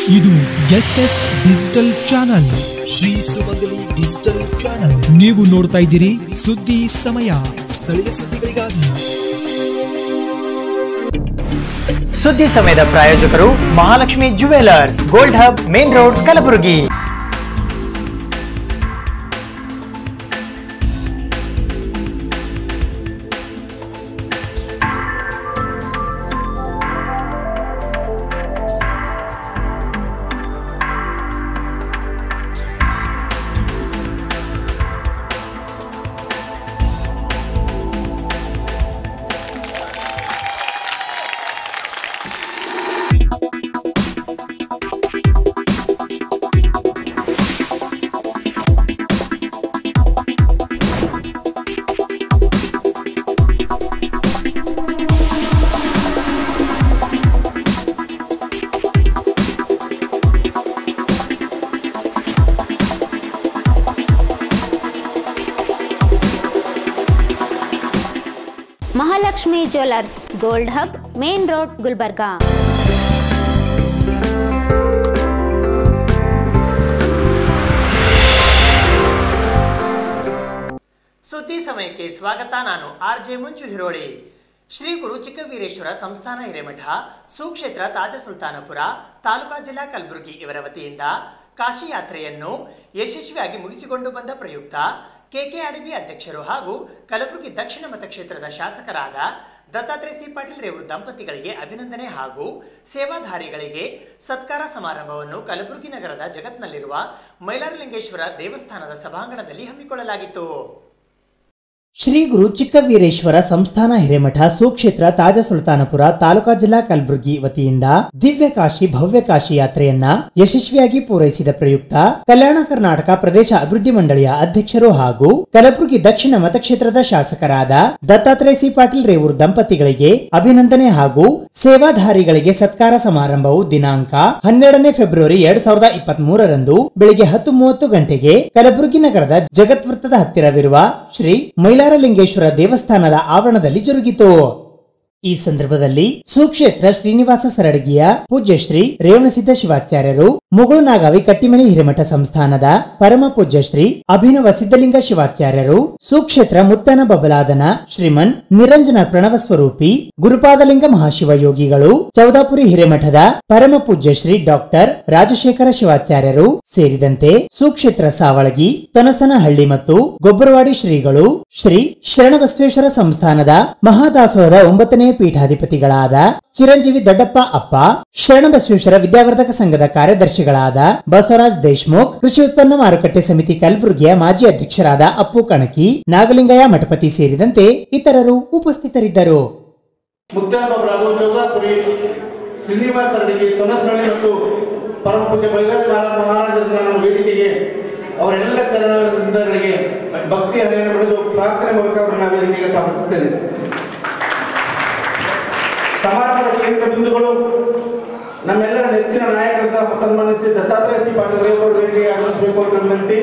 ಇದು S S digital channel Shri Sumangali digital channel ನೀವು ನೋಡ್ತಾ ಇದ್ದೀರಿ ಸುದ್ದಿ ಸಮಯ ಸ್ಥಳೀಯ ಸುದ್ದಿಗಳಿಗಾಗಿ ಸುದ್ದಿ ಸಮಯದ ಪ್ರಾಯೋಜಕರು Mahalakshmi jewellers gold hub main road Kalaburagi Mahalakshmi jewellers gold hub main road Gulbarga ಸುದ್ದಿ ಸಮಯಕ್ಕೆ ಸ್ವಾಗತ ನಾನು ಆರ್ ಜೆ ಮಂಜು ಹಿರೋಳಿ ಶ್ರೀ ಗುರು ಚಿಕ್ಕವೀರೇಶ್ವರ ಸಂಸ್ಥಾನ ಹಿರೇಮಠ ಸುಕ್ಷೇತ್ರ ತಾಜ ಸುಲ್ತಾನಪುರ ತಾಲೂಕಾ ಜಿಲ್ಲಾ ಕಲಬುರಗಿ ಇವರ ವತಿಯಿಂದ ಕಾಶಿ ಯಾತ್ರೆಯನ್ನು ಯಶಸ್ವಿಯಾಗಿ ಮುಗಿಸಿಕೊಂಡು ಬಂದ ಪ್ರಯುಕ್ತ ಕೆಕೆಆರ್ಡಿಬಿ ಅಧ್ಯಕ್ಷರು ಹಾಗೂ ಕಲಬುರಗಿ ದಕ್ಷಿಣ ಮತಕ್ಷೇತ್ರದ ಶಾಸಕರಾದ ದತ್ತಾತ್ರೇಯ ಸಿ ಪಾಟೀಲ್ ರೇವರು ದಂಪತಿಗಳಿಗೆ ಅಭಿನಂದನೆ ಹಾಗೂ ಸೇವಾಧಾರಿಗಳಿಗೆ ಸತ್ಕಾರ ಸಮಾರಂಭವನ್ನು ಕಲಬುರಗಿ ನಗರದ ಜಗತ್ನಲ್ಲಿರುವ ಮೈಲಾರಲಿಂಗೇಶ್ವರ ದೇವಸ್ಥಾನದ ಸಭಾಂಗಣದಲ್ಲಿ ಹಮ್ಮಿಕೊಳ್ಳಲಾಗಿತ್ತು ಶ್ರೀ ಗುರು ಚಿಕ್ಕವೀರೇಶ್ವರ ಸಂಸ್ಥಾನ ಹಿರೇಮಠ ಸುಕ್ಷೇತ್ರ ತಾಜ ಸುಲ್ತಾನಪುರ ತಾಲೂಕಾ ಜಿಲ್ಲಾ ಕಲಬುರಗಿ ವತಿಯಿಂದ ದಿವ್ಯ ಕಾಶಿ ಭವ್ಯ ಕಾಶಿ ಯಾತ್ರೆಯನ್ನ ಯಶಸ್ವಿಯಾಗಿ ಪೂರೈಸಿದ ಪ್ರಯುಕ್ತ ಕಲ್ಯಾಣ ಕರ್ನಾಟಕ ಪ್ರದೇಶ ಅಭಿವೃದ್ಧಿ ಮಂಡಳಿಯ ಅಧ್ಯಕ್ಷರು ಹಾಗೂ ಕಲಬುರಗಿ ದಕ್ಷಿಣ ಮತಕ್ಷೇತ್ರದ ಶಾಸಕರಾದ ದತ್ತಾತ್ರೇಯ ಸಿ ಪಾಟೀಲ್ ರೇವೂರ್ ದಂಪತಿಗಳಿಗೆ ಅಭಿನಂದನೆ ಹಾಗೂ ಸೇವಾಧಾರಿಗಳಿಗೆ ಸತ್ಕಾರ ಸಮಾರಂಭವು ದಿನಾಂಕ ಹನ್ನೆರಡನೇ ಫೆಬ್ರವರಿ ಎರಡ್ ಸಾವಿರದ ಇಪ್ಪತ್ತ್ ಮೂರರಂದು ಬೆಳಿಗ್ಗೆ ಹತ್ತು ಮೂವತ್ತು ಗಂಟೆಗೆ ಕಲಬುರಗಿ ನಗರದ ಜಗತ್ ವೃತ್ತದ ಹತ್ತಿರವಿರುವ ಶ್ರೀ ಮೈಲಾರಲಿಂಗೇಶ್ವರ ದೇವಸ್ಥಾನದ ಆವರಣದಲ್ಲಿ ಜರುಗಿತು ಈ ಸಂದರ್ಭದಲ್ಲಿ ಸುಕ್ಷೇತ್ರ ಶ್ರೀನಿವಾಸ ಸರಡಗಿಯ ಪೂಜ್ಯ ಶ್ರೀ ರೇವಣಸಿದ್ಧ ಶಿವಾಚಾರ್ಯರು ಮುಗುಳು ನಾಗಾವಿ ಕಟ್ಟಿಮನಿ ಹಿರೇಮಠ ಸಂಸ್ಥಾನದ ಪರಮ ಪೂಜ್ಯ ಶ್ರೀ ಅಭಿನವ ಸಿದ್ಧಲಿಂಗ ಶಿವಾಚಾರ್ಯರು ಸುಕ್ಷೇತ್ರ ಮುತ್ತನ ಬಬಲಾದನ ಶ್ರೀಮನ್ ನಿರಂಜನ ಪ್ರಣವ ಸ್ವರೂಪಿ ಗುರುಪಾದಲಿಂಗ ಮಹಾಶಿವ ಯೋಗಿಗಳು ಚೌದಾಪುರಿ ಹಿರೇಮಠದ ಪರಮ ಪೂಜ್ಯ ಶ್ರೀ ಡಾಕ್ಟರ್ ರಾಜಶೇಖರ ಶಿವಾಚಾರ್ಯರು ಸೇರಿದಂತೆ ಸುಕ್ಷೇತ್ರ ಸಾವಳಗಿ ತೊನಸನಹಳ್ಳಿ ಮತ್ತು ಗೊಬ್ಬರವಾಡಿ ಶ್ರೀಗಳು ಶ್ರೀ ಶರಣಬಸವೇಶ್ವರ ಸಂಸ್ಥಾನದ ಮಹಾದಾಸೋಹದ ಒಂಬತ್ತನೇ ಪೀಠಾಧಿಪತಿಗಳಾದ ಚಿರಂಜೀವಿ ದೊಡ್ಡಪ್ಪ ಅಪ್ಪ ಶರಣಬಸವೇಶ್ವರ ವಿದ್ಯಾವರ್ಧಕ ಸಂಘದ ಕಾರ್ಯದರ್ಶಿಗಳಾದ ಬಸವರಾಜ್ ದೇಶ್ಮುಖ್ ಕೃಷಿ ಉತ್ಪನ್ನ ಮಾರುಕಟ್ಟೆ ಸಮಿತಿ ಕಲಬುರಗಿಯ ಮಾಜಿ ಅಧ್ಯಕ್ಷರಾದ ಅಪ್ಪು ಕಣಕಿ ನಾಗಲಿಂಗಯ್ಯ ಮಠಪತಿ ಸೇರಿದಂತೆ ಇತರರು ಉಪಸ್ಥಿತರಿದ್ದರು ಮುತ್ಯಾನೊಬ್ಬರಾದ ಚೌದಾಪುರಿ ಶ್ರೀನಿವಾಸ ಅಡಿಗೆ ತೊನಸರಳ್ಳಿ ಮತ್ತು ಪರಮ ಪೂಜ್ಯ ಬಲಿರಾಜ ಮಹಾರಾಜರನ್ನ ನಮ್ಮ ವೇದಿಕೆಗೆ ಅವರೆಲ್ಲ ಚರಣಗಳಿಗೆ ಭಕ್ತಿ ಹಣೆಯನ್ನು ಪಡೆದು ಪ್ರಾರ್ಥನೆ ಮೂಲಕ ಅವರನ್ನ ವೇದಿಕೆಗೆ ಸ್ವಾಗತಿಸ್ತೇನೆ ಸಮಾರಂಭದ ಕೇಂದ್ರ ಬಿಂದುಗಳು ನಮ್ಮೆಲ್ಲರ ನೆಚ್ಚಿನ ನಾಯಕರಾದ ಸನ್ಮಾನಿಸಿ ದತ್ತಾತ್ರೇಯ ಶ್ರೀ ಪಾಟೀಲ್ ರೇವರು ವೇದಿಕೆಗೆ ಆಗಮಿಸಬೇಕು ಅಂತ ವಿನಂತಿ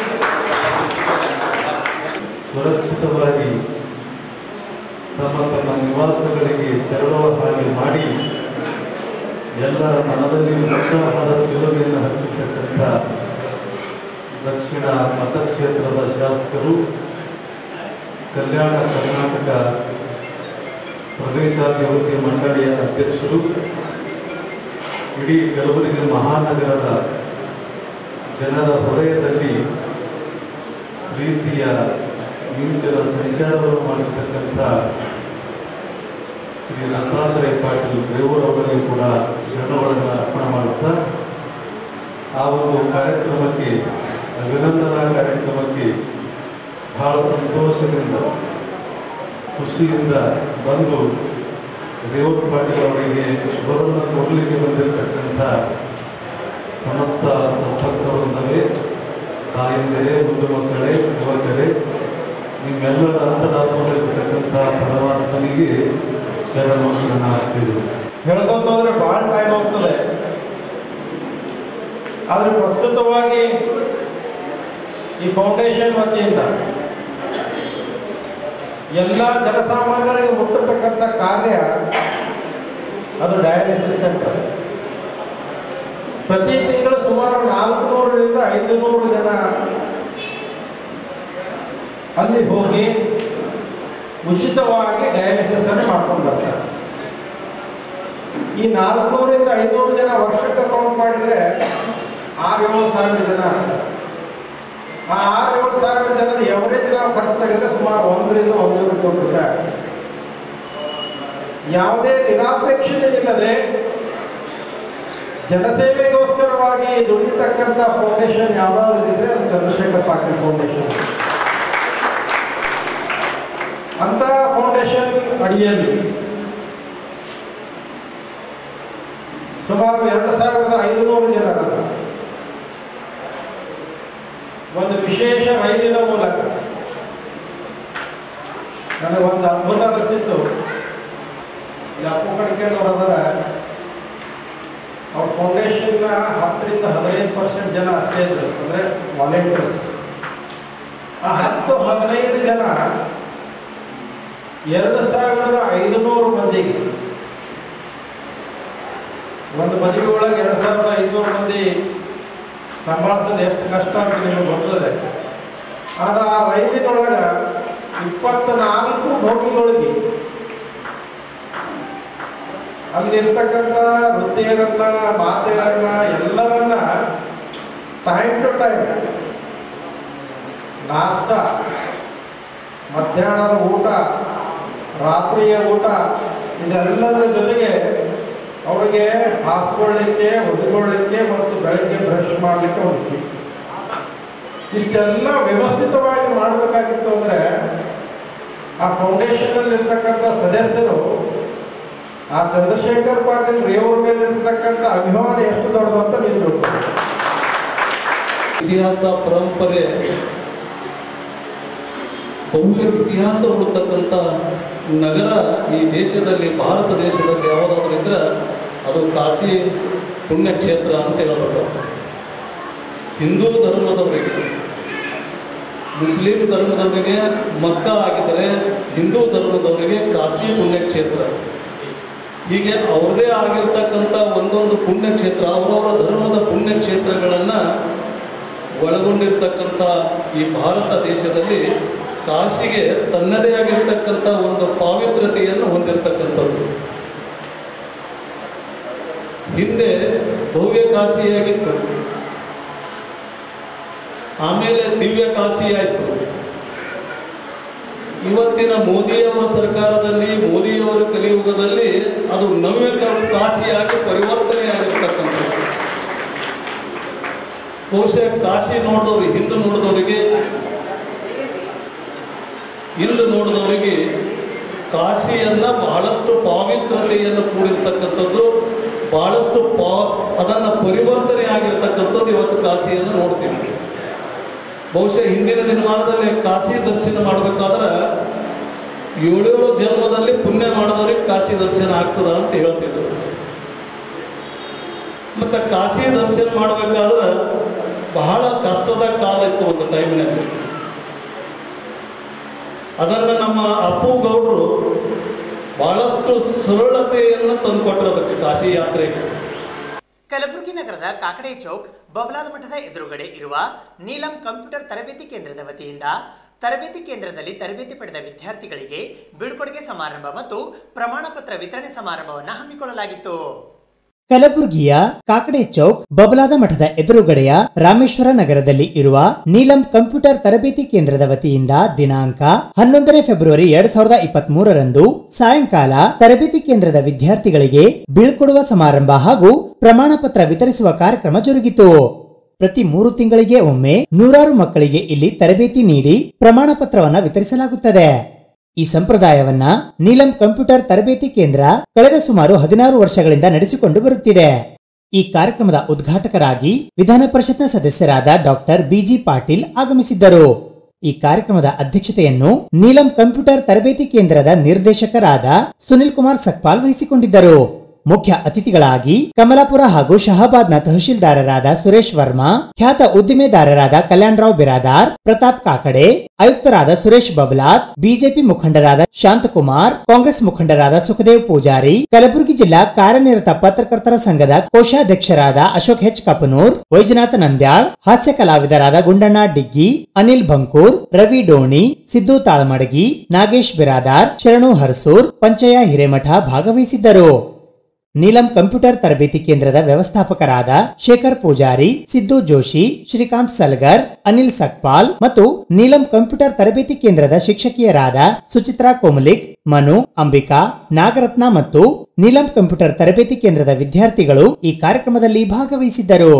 ಸುರಕ್ಷಿತವಾಗಿ ತಮ್ಮ ತಮ್ಮ ನಿವಾಸಗಳಿಗೆ ತೆರಳುವ ಹಾಗೆ ಮಾಡಿ ಎಲ್ಲರ ಮನದಲ್ಲಿ ಉತ್ಸಾಹದ ಚಿಲುಮೆಯನ್ನು ಹರಿಸಿರ್ತಕ್ಕಂಥ ದಕ್ಷಿಣ ಮತಕ್ಷೇತ್ರದ ಶಾಸಕರು ಕಲ್ಯಾಣ ಕರ್ನಾಟಕ ಪ್ರದೇಶಾಭಿವೃದ್ಧಿ ಮಂಡಳಿಯ ಅಧ್ಯಕ್ಷರು ಇಡೀ ಕಲಬುರಗಿ ಮಹಾನಗರದ ಜನರ ಹೃದಯದಲ್ಲಿ ಪ್ರೀತಿಯ ಮಿಂಚಿನ ಸಂಚಾರವನ್ನು ಮಾಡಿರ್ತಕ್ಕಂಥ ಶ್ರೀ ದತ್ತಾತ್ರೇಯ ಪಾಟೀಲ್ ರೇವೂರವರಿಗೆ ಕೂಡ ಶರಣಗಳನ್ನು ಅರ್ಪಣೆ ಮಾಡುತ್ತಾ ಆ ಒಂದು ಕಾರ್ಯಕ್ರಮಕ್ಕೆ ಅಭಿನಂದನಾ ಕಾರ್ಯಕ್ರಮಕ್ಕೆ ಬಹಳ ಸಂತೋಷದಿಂದ ಖುಷಿಯಿಂದ ಬಂದು ರೇವೂರ್ ಪಾಟೀಲ್ ಅವರಿಗೆ ಶುಭವನ್ನು ಕೊಡಲಿಕ್ಕೆ ಬಂದಿರತಕ್ಕಂಥ ಸಮಸ್ತ ಸದ್ಭಕ್ತವೃಂದವೇ ತಾಯಿಂದರೇ ಮುದ್ದು ಮಕ್ಕಳೇ ಯುವಕರೇ ನಿಮ್ಮೆಲ್ಲರ ಅಂತರಾತ್ಮದಲ್ಲಿರ್ತಕ್ಕಂಥ ಪರಮಾತ್ಮನಿಗೆ ಶರಣು ಶರಣಾರ್ಥಿಗಳು ಹೇಳ್ಕೊಂತ ಹೋದ್ರೆ ಭಾಳ ಟೈಮ್ ಹೋಗ್ತದೆ ಆದರೆ ಪ್ರಸ್ತುತವಾಗಿ ಈ ಫೌಂಡೇಶನ್ ವತಿಯಿಂದ ಎಲ್ಲ ಜನಸಾಮಾನ್ಯರಿಗೆ ಮುಟ್ಟತಕ್ಕಂಥ ಕಾರ್ಯ ಅದು ಡಯಾಲಿಸಿಸ್ ಸೆಂಟರ್ ಪ್ರತಿ ತಿಂಗಳು ಸುಮಾರು ನಾಲ್ಕುನೂರರಿಂದ ಐದುನೂರು ಜನ ಅಲ್ಲಿ ಹೋಗಿ ಉಚಿತವಾಗಿ ಡಯಾಲಿಸಿಸ್ ಅನ್ನು ಮಾಡ್ಕೊಂಡು ಬರ್ತಾರೆ ಈ ನಾಲ್ಕುನೂರಿಂದ ಐನೂರು ಜನ ವರ್ಷಕ್ಕೆ ಕೌಂಟ್ ಮಾಡಿದ್ರೆ ಆರು ಏಳು ಸಾವಿರ ಜನ ಆಗ್ತಾರೆ ಆ ಆರು ಏಳು ಸಾವಿರ ಜನದ ಎವರೇಜ್ ನಾವು ಖರ್ಚು ತೆಗೆದ್ರೆ ಸುಮಾರು ಒಂದರಿಂದ ಒಂದೂವರೆ ಕೋಟಿ ರೂಪಾಯಿ ಆಗ್ತದೆ. ಯಾವುದೇ ನಿರಾಪೇಕ್ಷತೆ ಇಲ್ಲದೆ ಜನಸೇವೆಗೋಸ್ಕರವಾಗಿ ದುಡಿಯತಕ್ಕಂಥ ಫೌಂಡೇಶನ್ ಯಾವ್ದಾದ್ರು ಇದ್ರೆ ಅದು ಚಂದ್ರಶೇಖರ್ ಪಾಟೀಲ್ ಫೌಂಡೇಶನ್ ಅಂತ ಫೌಂಡೇಶನ್ ಅಡಿಯಲ್ಲಿ ಸುಮಾರು ಎರಡು ಸಾವಿರದ ಐದುನೂರು ಜನರನ್ನು ಒಂದು ವಿಶೇಷ ರೈಲಿನ ಮೂಲಕ ನನಗೆ ಒಂದು ಅದ್ಭುತ ಅನಿಸ್ತಿತ್ತು ಈ ಅಪ್ಪು ಕಡಿಕೆಯವರು ಅದರ ಅವ್ರ ಫೌಂಡೇಶನ್ನ ಹತ್ತರಿಂದ ಹದಿನೈದು ಪರ್ಸೆಂಟ್ ಜನ ಅಷ್ಟೇ ಇದ್ರು ಅಂದರೆ ವಾಲಂಟಿಯರ್ಸ್ ಆ ಹತ್ತು ಹದಿನೈದು ಜನ ಎರಡು ಸಾವಿರದ ಐದುನೂರು ಮಂದಿಗೆ ಒಂದು ಮದುವೆ ಒಳಗೆ ಎರಡು ಸಾವಿರದ ಐದುನೂರು ಮಂದಿ ಸಂಭಾಳಿಸೋದು ಎಷ್ಟು ಕಷ್ಟ ಅಂತ ನಿಮಗೆ ಗೊತ್ತದೆ ಆದ್ರೆ ಆ ರೈಲಿನೊಳಗ ಇಪ್ಪತ್ನಾಲ್ಕು ಬೋಗಿಗಳಿಗೆ ಅಲ್ಲಿರ್ತಕ್ಕಂಥ ವೃತ್ತಿಯರನ್ನ ಮಾತೆಯರನ್ನ ಎಲ್ಲರನ್ನ ಟೈಮ್ ಟು ಟೈಮ್ ನಾಷ್ಟ ಮಧ್ಯಾಹ್ನದ ಊಟ ರಾತ್ರಿಯ ಊಟ ಇದೆಲ್ಲದರ ಜೊತೆಗೆ ಅವರಿಗೆ ಹಾಸ್ಕೊಳ್ಳಿಕ್ಕೆ ಒದ್ಕೊಳ್ಳಿಕ್ಕೆ ಮತ್ತು ಬೆಳಗ್ಗೆ ಬ್ರಷ್ ಮಾಡಲಿಕ್ಕೆ ಒಂದು kit. ಇಷ್ಟೆಲ್ಲ ವ್ಯವಸ್ಥಿತವಾಗಿ ಮಾಡಬೇಕಾಗಿತ್ತು ಅಂದರೆ ಆ ಫೌಂಡೇಶನಲ್ಲಿ ಇರ್ತಕ್ಕಂಥ ಸದಸ್ಯರು ಆ ಚಂದ್ರಶೇಖರ್ ಪಾಟೀಲ್ ರೇವರ ಮೇಲೆ ಇರ್ತಕ್ಕಂಥ ಅಭಿಮಾನ ಎಷ್ಟು ದೊಡ್ಡದು ಅಂತ ನೀವು ತಿಳ್ಕೊಳ್ಳಿ ಇತಿಹಾಸ ಪರಂಪರೆ ಭವ್ಯ ಇತಿಹಾಸ ಉಳ್ತಕ್ಕಂಥ ನಗರ ಈ ದೇಶದಲ್ಲಿ ಭಾರತ ದೇಶದಲ್ಲಿ ಯಾವುದಾದ್ರೂ ಇದ್ರೆ ಅದು ಕಾಶಿ ಪುಣ್ಯಕ್ಷೇತ್ರ ಅಂತ ಹೇಳಬೇಕು ಹಿಂದೂ ಧರ್ಮದವರಿಗೆ ಮುಸ್ಲಿಂ ಧರ್ಮದವರಿಗೆ ಮಕ್ಕ ಆಗಿದ್ದರೆ ಹಿಂದೂ ಧರ್ಮದವರಿಗೆ ಕಾಶಿ ಪುಣ್ಯಕ್ಷೇತ್ರ ಹೀಗೆ ಅವ್ರದೇ ಆಗಿರ್ತಕ್ಕಂಥ ಒಂದೊಂದು ಪುಣ್ಯಕ್ಷೇತ್ರ ಅವರವರ ಧರ್ಮದ ಪುಣ್ಯಕ್ಷೇತ್ರಗಳನ್ನು ಒಳಗೊಂಡಿರ್ತಕ್ಕಂಥ ಈ ಭಾರತ ದೇಶದಲ್ಲಿ ಕಾಶಿಗೆ ತನ್ನದೇ ಆಗಿರ್ತಕ್ಕಂಥ ಒಂದು ಪಾವಿತ್ರತೆಯನ್ನು ಹೊಂದಿರತಕ್ಕಂಥದ್ದು ಹಿಂದೆ ಭವ್ಯ ಕಾಶಿಯಾಗಿತ್ತು ಆಮೇಲೆ ದಿವ್ಯ ಕಾಶಿ ಆಯಿತು ಇವತ್ತಿನ ಮೋದಿಯವರ ಸರ್ಕಾರದಲ್ಲಿ ಮೋದಿಯವರ ಕಲಿಯುಗದಲ್ಲಿ ಅದು ನವ್ಯ ಕಾ- ಕಾಶಿಯಾಗಿ ಪರಿವರ್ತನೆ ಆಗಿರ್ತಕ್ಕಂಥದ್ದು ಬಹುಶಃ ಕಾಶಿ ನೋಡಿದವ್ರು ಹಿಂದೆ ನೋಡಿದವರಿಗೆ ಹಿಂದೆ ನೋಡಿದವರಿಗೆ ಕಾಶಿಯನ್ನ ಬಹಳಷ್ಟು ಪಾವಿತ್ರತೆಯನ್ನು ಕೂಡಿರ್ತಕ್ಕಂಥದ್ದು ಬಹಳಷ್ಟು ಪಾ ಅದನ್ನು ಪರಿವರ್ತನೆ ಆಗಿರ್ತಕ್ಕಂಥದ್ದು ಇವತ್ತು ಕಾಶಿಯನ್ನು ನೋಡ್ತೀವಿ ಬಹುಶಃ ಹಿಂದಿನ ದಿನಮಾನದಲ್ಲಿ ಕಾಶಿ ದರ್ಶನ ಮಾಡಬೇಕಾದ್ರೆ ಏಳೇಳು ಜನ್ಮದಲ್ಲಿ ಪುಣ್ಯ ಮಾಡಿದವ್ರಿಗೆ ಕಾಶಿ ದರ್ಶನ ಆಗ್ತದ ಅಂತ ಹೇಳ್ತಿದ್ರು ಮತ್ತೆ ಕಾಶಿ ದರ್ಶನ ಮಾಡಬೇಕಾದ್ರೆ ಬಹಳ ಕಷ್ಟದ ಕಾಲ ಇತ್ತು ಒಂದು ಟೈಮಿನಲ್ಲಿ ಅದನ್ನು ನಮ್ಮ ಅಪ್ಪು ಗೌಡರು ಬಹಳಷ್ಟು ಸರಳತೆಯನ್ನು ತಂದುಕೊಟ್ರು ಅದಕ್ಕೆ ಕಾಶಿ ಯಾತ್ರೆಗೆ ಕಲಬುರಗಿ ನಗರದ ಕಾಕಡೆ ಚೌಕ್ ಬಬಲಾದ ಮಠದ ಎದುರುಗಡೆ ಇರುವ ನೀಲಂ ಕಂಪ್ಯೂಟರ್ ತರಬೇತಿ ಕೇಂದ್ರದ ವತಿಯಿಂದ ತರಬೇತಿ ಕೇಂದ್ರದಲ್ಲಿ ತರಬೇತಿ ಪಡೆದ ವಿದ್ಯಾರ್ಥಿಗಳಿಗೆ ಬೀಳ್ಕೊಡುಗೆ ಸಮಾರಂಭ ಮತ್ತು ಪ್ರಮಾಣ ಪತ್ರ ವಿತರಣೆ ಸಮಾರಂಭವನ್ನು ಹಮ್ಮಿಕೊಳ್ಳಲಾಗಿತ್ತು ಕಲಬುರಗಿಯ ಕಾಕಡೆ ಚೌಕ್ ಬಬಲಾದ ಮಠದ ಎದುರುಗಡೆಯ ರಾಮೇಶ್ವರ ನಗರದಲ್ಲಿ ಇರುವ ನೀಲಂ ಕಂಪ್ಯೂಟರ್ ತರಬೇತಿ ಕೇಂದ್ರದ ವತಿಯಿಂದ ದಿನಾಂಕ ಹನ್ನೊಂದನೇ ಫೆಬ್ರವರಿ ಎರಡ್ ಸಾವಿರದ ಇಪ್ಪತ್ತ್ ಮೂರರಂದು ಸಾಯಂಕಾಲ ತರಬೇತಿ ಕೇಂದ್ರದ ವಿದ್ಯಾರ್ಥಿಗಳಿಗೆ ಬೀಳ್ಕೊಡುವ ಸಮಾರಂಭ ಹಾಗೂ ಪ್ರಮಾಣ ಪತ್ರ ವಿತರಿಸುವ ಕಾರ್ಯಕ್ರಮ ಜರುಗಿತು ಪ್ರತಿ ಮೂರು ತಿಂಗಳಿಗೆ ಒಮ್ಮೆ ನೂರಾರು ಮಕ್ಕಳಿಗೆ ಇಲ್ಲಿ ತರಬೇತಿ ನೀಡಿ ಪ್ರಮಾಣ ಪತ್ರವನ್ನ ವಿತರಿಸಲಾಗುತ್ತದೆ ಈ ಸಂಪ್ರದಾಯವನ್ನ ನೀಲಂ ಕಂಪ್ಯೂಟರ್ ತರಬೇತಿ ಕೇಂದ್ರ ಕಳೆದ ಸುಮಾರು ಹದಿನಾರು ವರ್ಷಗಳಿಂದ ನಡೆಸಿಕೊಂಡು ಬರುತ್ತಿದೆ ಈ ಕಾರ್ಯಕ್ರಮದ ಉದ್ಘಾಟಕರಾಗಿ ವಿಧಾನ ಪರಿಷತ್ನ ಸದಸ್ಯರಾದ ಡಾಕ್ಟರ್ ಬಿಜಿ ಪಾಟೀಲ್ ಆಗಮಿಸಿದ್ದರು ಈ ಕಾರ್ಯಕ್ರಮದ ಅಧ್ಯಕ್ಷತೆಯನ್ನು ನೀಲಂ ಕಂಪ್ಯೂಟರ್ ತರಬೇತಿ ಕೇಂದ್ರದ ನಿರ್ದೇಶಕರಾದ ಸುನಿಲ್ ಕುಮಾರ್ ಸಕ್ಪಾಲ್ ವಹಿಸಿಕೊಂಡಿದ್ದರು ಮುಖ್ಯ ಅತಿಥಿಗಳಾಗಿ ಕಮಲಾಪುರ ಹಾಗೂ ಶಹಾಬಾದ್ನ ತಹಶೀಲ್ದಾರರಾದ ಸುರೇಶ್ ವರ್ಮಾ ಖ್ಯಾತ ಉದ್ದಿಮೆದಾರರಾದ ಕಲ್ಯಾಣರಾವ್ ಬಿರಾದಾರ್ ಪ್ರತಾಪ್ ಕಾಕಡೆ ಆಯುಕ್ತರಾದ ಸುರೇಶ್ ಬಬ್ಲಾತ್ ಬಿಜೆಪಿ ಮುಖಂಡರಾದ ಶಾಂತಕುಮಾರ್ ಕಾಂಗ್ರೆಸ್ ಮುಖಂಡರಾದ ಸುಖದೇವ್ ಪೂಜಾರಿ ಕಲಬುರಗಿ ಜಿಲ್ಲಾ ಕಾರ್ಯನಿರತ ಪತ್ರಕರ್ತರ ಸಂಘದ ಕೋಶಾಧ್ಯಕ್ಷರಾದ ಅಶೋಕ್ ಹೆಚ್ ಕಪನೂರ್ ವೈಜನಾಥ ನಂದ್ಯಾಳ್ ಹಾಸ್ಯ ಕಲಾವಿದರಾದ ಗುಂಡಣ್ಣ ಡಿಗ್ಗಿ ಅನಿಲ್ ಬಂಕೂರ್ ರವಿ ಡೋಣಿ ಸಿದ್ದು ತಾಳಮಡಗಿ ನಾಗೇಶ್ ಬಿರಾದಾರ್ ಶರಣು ಹರ್ಸೂರ್ ಪಂಚಯ ಹಿರೇಮಠ ಭಾಗವಹಿಸಿದ್ದರು ನೀಲಂ ಕಂಪ್ಯೂಟರ್ ತರಬೇತಿ ಕೇಂದ್ರದ ವ್ಯವಸ್ಥಾಪಕರಾದ ಶೇಖರ್ ಪೂಜಾರಿ ಸಿದ್ದು ಜೋಶಿ ಶ್ರೀಕಾಂತ್ ಸಲ್ಗರ್ ಅನಿಲ್ ಸಕ್ಪಾಲ್ ಮತ್ತು ನೀಲಂ ಕಂಪ್ಯೂಟರ್ ತರಬೇತಿ ಕೇಂದ್ರದ ಶಿಕ್ಷಕಿಯರಾದ ಸುಚಿತ್ರಾ ಕೋಮಲಿಕ್ ಮನು ಅಂಬಿಕಾ ನಾಗರತ್ನ ಮತ್ತು ನೀಲಂ ಕಂಪ್ಯೂಟರ್ ತರಬೇತಿ ಕೇಂದ್ರದ ವಿದ್ಯಾರ್ಥಿಗಳು ಈ ಕಾರ್ಯಕ್ರಮದಲ್ಲಿ ಭಾಗವಹಿಸಿದ್ದರು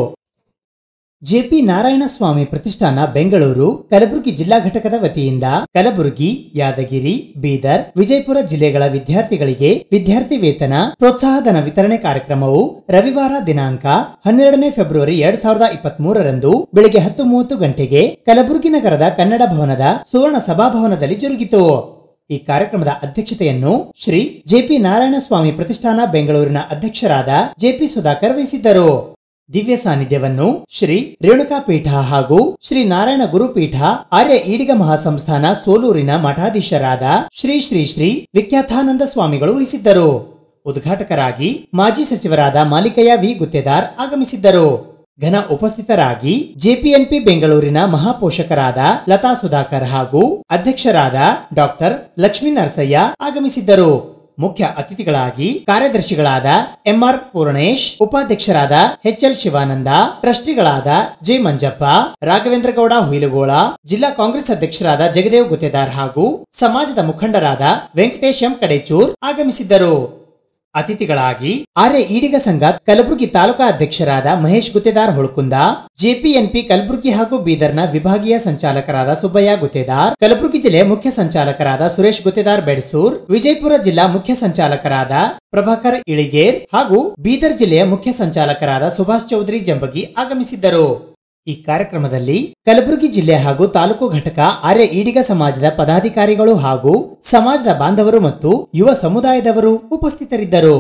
ಜೆಪಿ ನಾರಾಯಣಸ್ವಾಮಿ ಪ್ರತಿಷ್ಠಾನ ಬೆಂಗಳೂರು ಕಲಬುರಗಿ ಜಿಲ್ಲಾ ಘಟಕದ ವತಿಯಿಂದ ಕಲಬುರಗಿ ಯಾದಗಿರಿ ಬೀದರ್ ವಿಜಯಪುರ ಜಿಲ್ಲೆಗಳ ವಿದ್ಯಾರ್ಥಿಗಳಿಗೆ ವಿದ್ಯಾರ್ಥಿ ವೇತನ ಪ್ರೋತ್ಸಾಹಧನ ವಿತರಣೆ ಕಾರ್ಯಕ್ರಮವು ರವಿವಾರ ದಿನಾಂಕ ಹನ್ನೆರಡನೇ ಫೆಬ್ರವರಿ ಎರಡ್ ಸಾವಿರದ ಇಪ್ಪತ್ತ್ ಮೂರರಂದು ಬೆಳಿಗ್ಗೆ ಹತ್ತು ಮೂವತ್ತು ಗಂಟೆಗೆ ಕಲಬುರಗಿ ನಗರದ ಕನ್ನಡ ಭವನದ ಸುವರ್ಣ ಸಭಾಭವನದಲ್ಲಿ ಜರುಗಿತು ಈ ಕಾರ್ಯಕ್ರಮದ ಅಧ್ಯಕ್ಷತೆಯನ್ನು ಶ್ರೀ ಜೆಪಿ ನಾರಾಯಣಸ್ವಾಮಿ ಪ್ರತಿಷ್ಠಾನ ಬೆಂಗಳೂರಿನ ಅಧ್ಯಕ್ಷರಾದ ಜೆಪಿ ಸುಧಾಕರ್ ವಹಿಸಿದ್ದರು ದಿವ್ಯ ಸಾನ್ನಿಧ್ಯವನ್ನು ಶ್ರೀ ರೇಣುಕಾ ಪೀಠ ಹಾಗೂ ಶ್ರೀ ನಾರಾಯಣ ಗುರುಪೀಠ ಆರ್ಯ ಈಡಿಗ ಮಹಾಸಂಸ್ಥಾನ ಸೋಲೂರಿನ ಮಠಾಧೀಶರಾದ ಶ್ರೀ ಶ್ರೀ ಶ್ರೀ ವಿಖ್ಯಾತಾನಂದ ಸ್ವಾಮಿಗಳು ವಹಿಸಿದ್ದರು ಉದ್ಘಾಟಕರಾಗಿ ಮಾಜಿ ಸಚಿವರಾದ ಮಾಲಿಕಯ್ಯ ವಿ ಗುತ್ತೇದಾರ್ ಆಗಮಿಸಿದ್ದರು ಘನ ಉಪಸ್ಥಿತರಾಗಿ ಜೆಪಿಎನ್ಪಿ ಬೆಂಗಳೂರಿನ ಮಹಾಪೋಷಕರಾದ ಲತಾ ಸುಧಾಕರ್ ಹಾಗೂ ಅಧ್ಯಕ್ಷರಾದ ಡಾಕ್ಟರ್ ಲಕ್ಷ್ಮೀ ನರಸಯ್ಯ ಆಗಮಿಸಿದ್ದರು ಮುಖ್ಯ ಅತಿಥಿಗಳಾಗಿ ಕಾರ್ಯದರ್ಶಿಗಳಾದ ಎಂಆರ್ ಪೂರ್ಣೇಶ್ ಉಪಾಧ್ಯಕ್ಷರಾದ ಎಚ್ಎಲ್ ಶಿವಾನಂದ ಟ್ರಸ್ಟಿಗಳಾದ ಜೆ ಮಂಜಪ್ಪ ರಾಘವೇಂದ್ರ ಗೌಡ ಹುಯಿಲಗೋಳ ಜಿಲ್ಲಾ ಕಾಂಗ್ರೆಸ್ ಅಧ್ಯಕ್ಷರಾದ ಜಗದೇವ್ ಗುತ್ತೇದಾರ್ ಹಾಗೂ ಸಮಾಜದ ಮುಖಂಡರಾದ ವೆಂಕಟೇಶ್ ಎಂ ಕಡೇಚೂರ್ ಆಗಮಿಸಿದ್ದರು ಅತಿಥಿಗಳಾಗಿ ಆರ್ಯ ಈಡಿಗ ಸಂಘ ಕಲಬುರಗಿ ತಾಲೂಕಾ ಅಧ್ಯಕ್ಷರಾದ ಮಹೇಶ್ ಗುತ್ತೇದಾರ್ ಹೊಳ್ಕುಂದ ಜೆಪಿಎನ್ಪಿ ಕಲಬುರಗಿ ಹಾಗೂ ಬೀದರ್ನ ವಿಭಾಗೀಯ ಸಂಚಾಲಕರಾದ ಸುಬ್ಬಯ್ಯ ಗುತ್ತೇದಾರ್ ಕಲಬುರಗಿ ಜಿಲ್ಲೆ ಮುಖ್ಯ ಸಂಚಾಲಕರಾದ ಸುರೇಶ್ ಗುತ್ತೇದಾರ್ ಬೆಡಸೂರ್ ವಿಜಯಪುರ ಜಿಲ್ಲಾ ಮುಖ್ಯ ಸಂಚಾಲಕರಾದ ಪ್ರಭಾಕರ್ ಇಳಿಗೇರ್ ಹಾಗೂ ಬೀದರ್ ಜಿಲ್ಲೆಯ ಮುಖ್ಯ ಸಂಚಾಲಕರಾದ ಸುಭಾಷ್ ಚೌಧರಿ ಜಂಬಗಿ ಆಗಮಿಸಿದ್ದರು ಈ ಕಾರ್ಯಕ್ರಮದಲ್ಲಿ ಕಲಬುರಗಿ ಜಿಲ್ಲೆ ಹಾಗೂ ತಾಲೂಕು ಘಟಕ ಆರ್ಯ ಈಡಿಗ ಸಮಾಜದ ಪದಾಧಿಕಾರಿಗಳು ಹಾಗೂ ಸಮಾಜದ ಬಾಂಧವರು ಮತ್ತು ಯುವ ಸಮುದಾಯದವರು ಉಪಸ್ಥಿತರಿದ್ದರು